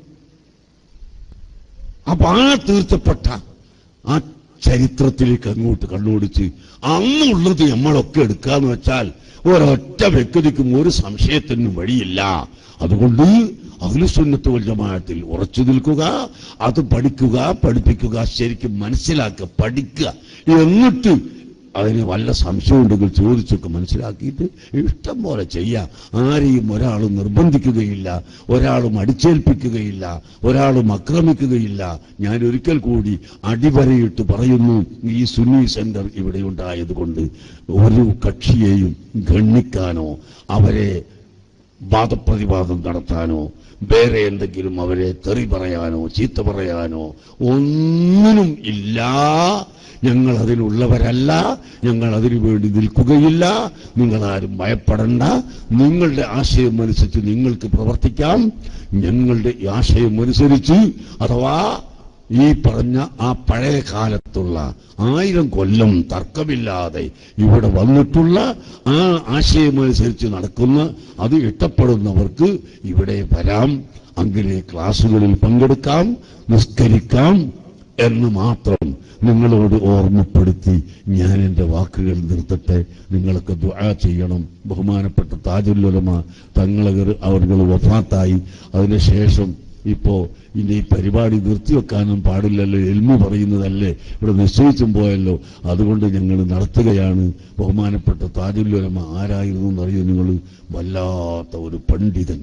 അപ്പൊ ആ തീർച്ചപ്പെട്ട ആ ചരിത്രത്തിലേക്ക് അങ്ങോട്ട് കണ്ണോടിച്ച് അന്നുള്ളത് നമ്മളൊക്കെ എടുക്കാന്ന് വെച്ചാൽ ഒരൊറ്റ വ്യക്തിക്കും ഒരു സംശയത്തിനും വഴിയില്ല അതുകൊണ്ട് അഖിലുസുന്നത്ത് വൽ ജമാഅത്തിൽ ഉറച്ചു നിൽക്കുക അത് പഠിക്കുക പഠിപ്പിക്കുക ശരിക്കും മനസ്സിലാക്കുക പഠിക്കുക എന്നിട്ട് അതിന് വല്ല സംശയം ഉണ്ടെങ്കിൽ ചോദിച്ചൊക്കെ മനസ്സിലാക്കിയിട്ട് ഇഷ്ടം പോലെ ചെയ്യാം ആരെയും ഒരാളും നിർബന്ധിക്കുകയില്ല ഒരാളും അടിച്ചേൽപ്പിക്കുകയില്ല ഒരാളും ആക്രമിക്കുകയില്ല ഞാൻ ഒരിക്കൽ കൂടി അടിവരയിട്ട് പറയുന്നു ഈ സുന്നി സെന്റർ ഇവിടെ ഉണ്ടായതുകൊണ്ട് ഒരു കക്ഷിയെയും ഗണ്ണിക്കാനോ അവരെ വാദപ്രതിവാദം നടത്താനോ വേറെ എന്തെങ്കിലും അവരെ തെറി പറയാനോ ചീത്ത പറയാനോ ഒന്നിനും ഇല്ല ഞങ്ങൾ അതിനുള്ളവരല്ല ഞങ്ങൾ അതിനു വേണ്ടി നിൽക്കുകയില്ല നിങ്ങൾ ആരും ഭയപ്പെടണ്ട നിങ്ങളുടെ ആശയം അനുസരിച്ച് നിങ്ങൾക്ക് പ്രവർത്തിക്കാം ഞങ്ങളുടെ ഈ ആശയം അനുസരിച്ച് അഥവാ ഈ പറഞ്ഞ ആ പഴയ കാലത്തുള്ള ആയിരം കൊല്ലം തർക്കമില്ലാതെ ഇവിടെ വന്നിട്ടുള്ള ആ ആശയമനുസരിച്ച് നടക്കുന്ന അത് ഇഷ്ടപ്പെടുന്നവർക്ക് ഇവിടെ വരാം അങ്ങനെ ക്ലാസുകളിൽ പങ്കെടുക്കാം നിസ്കരിക്കാം എന്ന് മാത്രം നിങ്ങളോട് ഓർമ്മപ്പെടുത്തി ഞാൻ എന്റെ വാക്കുകൾ നിർത്തട്ടെ നിങ്ങളൊക്കെ ദുആ ചെയ്യണം ബഹുമാനപ്പെട്ട താജുല്ലുലമ തങ്ങളെ അവർ വഫാത്തായി അതിനുശേഷം ഇപ്പോ ഇനി ഈ പരിപാടി നിർത്തിവെക്കാനും പാടില്ലല്ലോ എൽമു പറയുന്നതല്ലേ ഇവിടെ നിശ്ചയിച്ചും പോയല്ലോ അതുകൊണ്ട് ഞങ്ങൾ നടത്തുകയാണ് ബഹുമാനപ്പെട്ട താജുല്ലുലമ ആരായിരുന്നു എന്നറിയോ നിങ്ങൾ വല്ലാത്ത ഒരു പണ്ഡിതൻ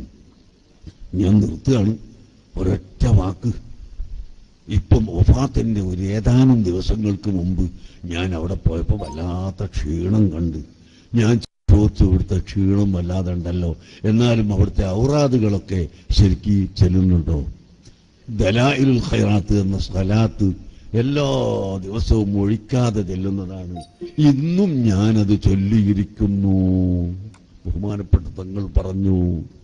ഞാൻ നിർത്തുകയാണ് ഒരൊറ്റ വാക്ക് ഇപ്പം ഒഫാത്തിന്റെ ഒരു ഏതാനും ദിവസങ്ങൾക്ക് മുമ്പ് ഞാൻ അവിടെ പോയപ്പോൾ വല്ലാത്ത ക്ഷീണം കണ്ട് ഞാൻ ചോദിച്ചു ഇവിടുത്തെ ക്ഷീണം വല്ലാതെ ഉണ്ടല്ലോ എന്നാലും അവിടുത്തെ ഔറാദുകളൊക്കെ ശരിക്ക് ചെല്ലുന്നുണ്ടോ ദലായിലുൽ ഖൈറാത്ത് എന്ന സ്ഥലാത്ത് എല്ലാ ദിവസവും ഒഴിക്കാതെ ചെല്ലുന്നതാണ് ഇന്നും ഞാനത് ചൊല്ലിയിരിക്കുന്നു ബഹുമാനപ്പെട്ട തങ്ങൾ പറഞ്ഞു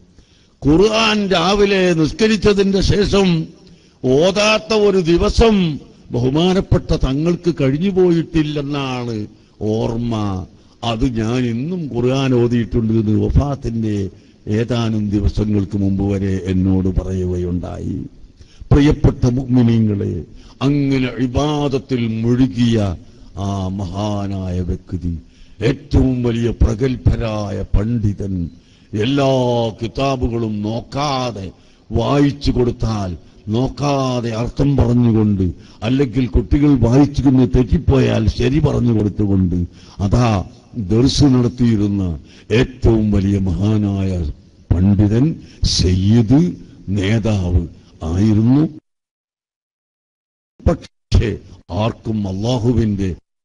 ഖുർആൻ രാവിലെ നിസ്കരിച്ചതിന്റെ ശേഷം ഓതാത്ത ഒരു ദിവസം ബഹുമാനപ്പെട്ട തങ്ങൾക്ക് കഴിഞ്ഞു പോയിട്ടില്ലെന്നാണ് ഓർമ്മ അത് ഞാൻ ഇന്നും ഖുർആൻ ഓതിയിട്ടുണ്ട് എന്ന് വഫാത്തിന്റെ ഏതാനും ദിവസങ്ങൾക്ക് മുമ്പ് വരെ എന്നോട് പറയുകയുണ്ടായി പ്രിയപ്പെട്ട മുഗ്മിനീങ്ങളെ അങ്ങനെ ഇബാദത്തിൽ മുഴുകിയ ആ മഹാനായ വ്യക്തി ഏറ്റവും വലിയ പ്രഗത്ഭരായ പണ്ഡിതൻ എല്ലാ കിതാബുകളും നോക്കാതെ വായിച്ചു കൊടുത്താൽ നോക്കാതെ അർത്ഥം പറഞ്ഞുകൊണ്ട് അല്ലെങ്കിൽ കുട്ടികൾ വായിച്ചിരുന്ന് തെറ്റിപ്പോയാൽ ശരി പറഞ്ഞു കൊടുത്തുകൊണ്ട് അതാ ദർശു നടത്തിയിരുന്ന ഏറ്റവും വലിയ മഹാനായ പണ്ഡിതൻ സയ്യിദ് നേതാവ് ആയിരുന്നു പക്ഷേ ആർക്കും അള്ളാഹുവിന്റെ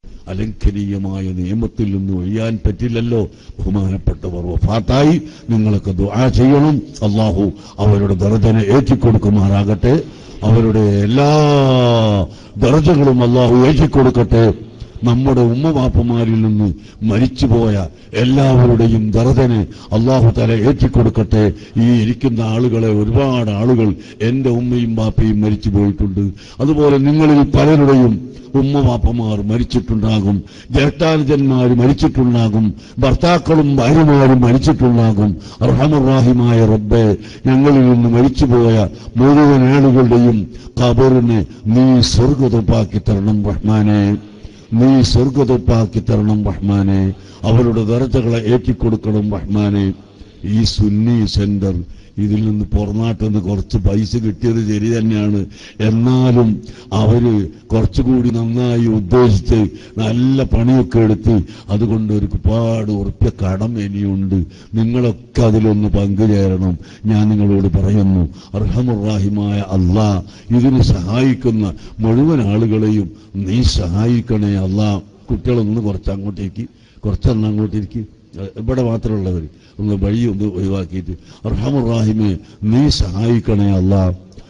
അലംഘനീയമായ നിയമത്തിൽ നിന്ന് ഒഴിയാൻ പറ്റില്ലല്ലോ ബഹുമാനപ്പെട്ടവർ വഫാത്തായി നിങ്ങളൊക്കെ ദുആ ചെയ്യണം അള്ളാഹു അവരുടെ ദർജനെ ഏറ്റിക്കൊടുക്കുമാറാകട്ടെ അവരുടെ എല്ലാ ദർജകളും അള്ളാഹു ഏറ്റിക്കൊടുക്കട്ടെ നമ്മുടെ ഉമ്മവാപ്പമാരിൽ നിന്ന് മരിച്ചുപോയ എല്ലാവരുടെയും ദർജനെ അള്ളാഹു തല ഏറ്റിക്കൊടുക്കട്ടെ ഈ ഇരിക്കുന്ന ആളുകളെ ഒരുപാട് ആളുകൾ എന്റെ ഉമ്മയും ബാപ്പയും മരിച്ചു പോയിട്ടുണ്ട് അതുപോലെ നിങ്ങളിൽ പലരുടെയും ഉമ്മവാപ്പമാർ മരിച്ചിട്ടുണ്ടാകും ജ്യേഷ്ഠാനുജന്മാർ മരിച്ചിട്ടുണ്ടാകും ഭർത്താക്കളും ഭാര്യമാരും മരിച്ചിട്ടുണ്ടാകും അർഹമറാഹിമായ റബ്ബെ ഞങ്ങളിൽ നിന്ന് മരിച്ചുപോയ മുഴുവൻ ആളുകളുടെയും കബറിനെ നീ സ്വർഗതൊപ്പാക്കി തരണം റഹ്മാനെ നീ സ്വർഗതൊപ്പാക്കി തരണം റഹ്മാനെ അവരുടെ ദർജകളെ ഏറ്റിക്കൊടുക്കണം റഹ്മാനെ ഈ സുന്നി സെന്റർ ഇതിൽ നിന്ന് പുറനാട്ടിൽ നിന്ന് കുറച്ച് പൈസ കിട്ടിയത് ശരി തന്നെയാണ് എന്നാലും അവര് കുറച്ചുകൂടി നന്നായി ഉദ്ദേശിച്ച് നല്ല പണിയൊക്കെ എടുത്ത് അതുകൊണ്ട് ഒരുപാട് ഉറപ്പിയ കടം ഇനിയുണ്ട് നിങ്ങളൊക്കെ അതിലൊന്ന് പങ്കുചേരണം ഞാൻ നിങ്ങളോട് പറയുന്നു അർഹമുറാഹിമായ അള്ളാ ഇതിന് സഹായിക്കുന്ന മുഴുവൻ ആളുകളെയും നീ സഹായിക്കണേ അള്ളാ കുട്ടികളൊന്ന് കുറച്ച് അങ്ങോട്ടേക്ക് കുറച്ചൊന്ന് അങ്ങോട്ടേക്ക് ഇവിടെ മാത്രമുള്ളവർ ഒന്ന് വഴി ഒന്ന് ഒഴിവാക്കിയിട്ട് അർഹമുറാഹിമെ നീ സഹായിക്കണേ അല്ല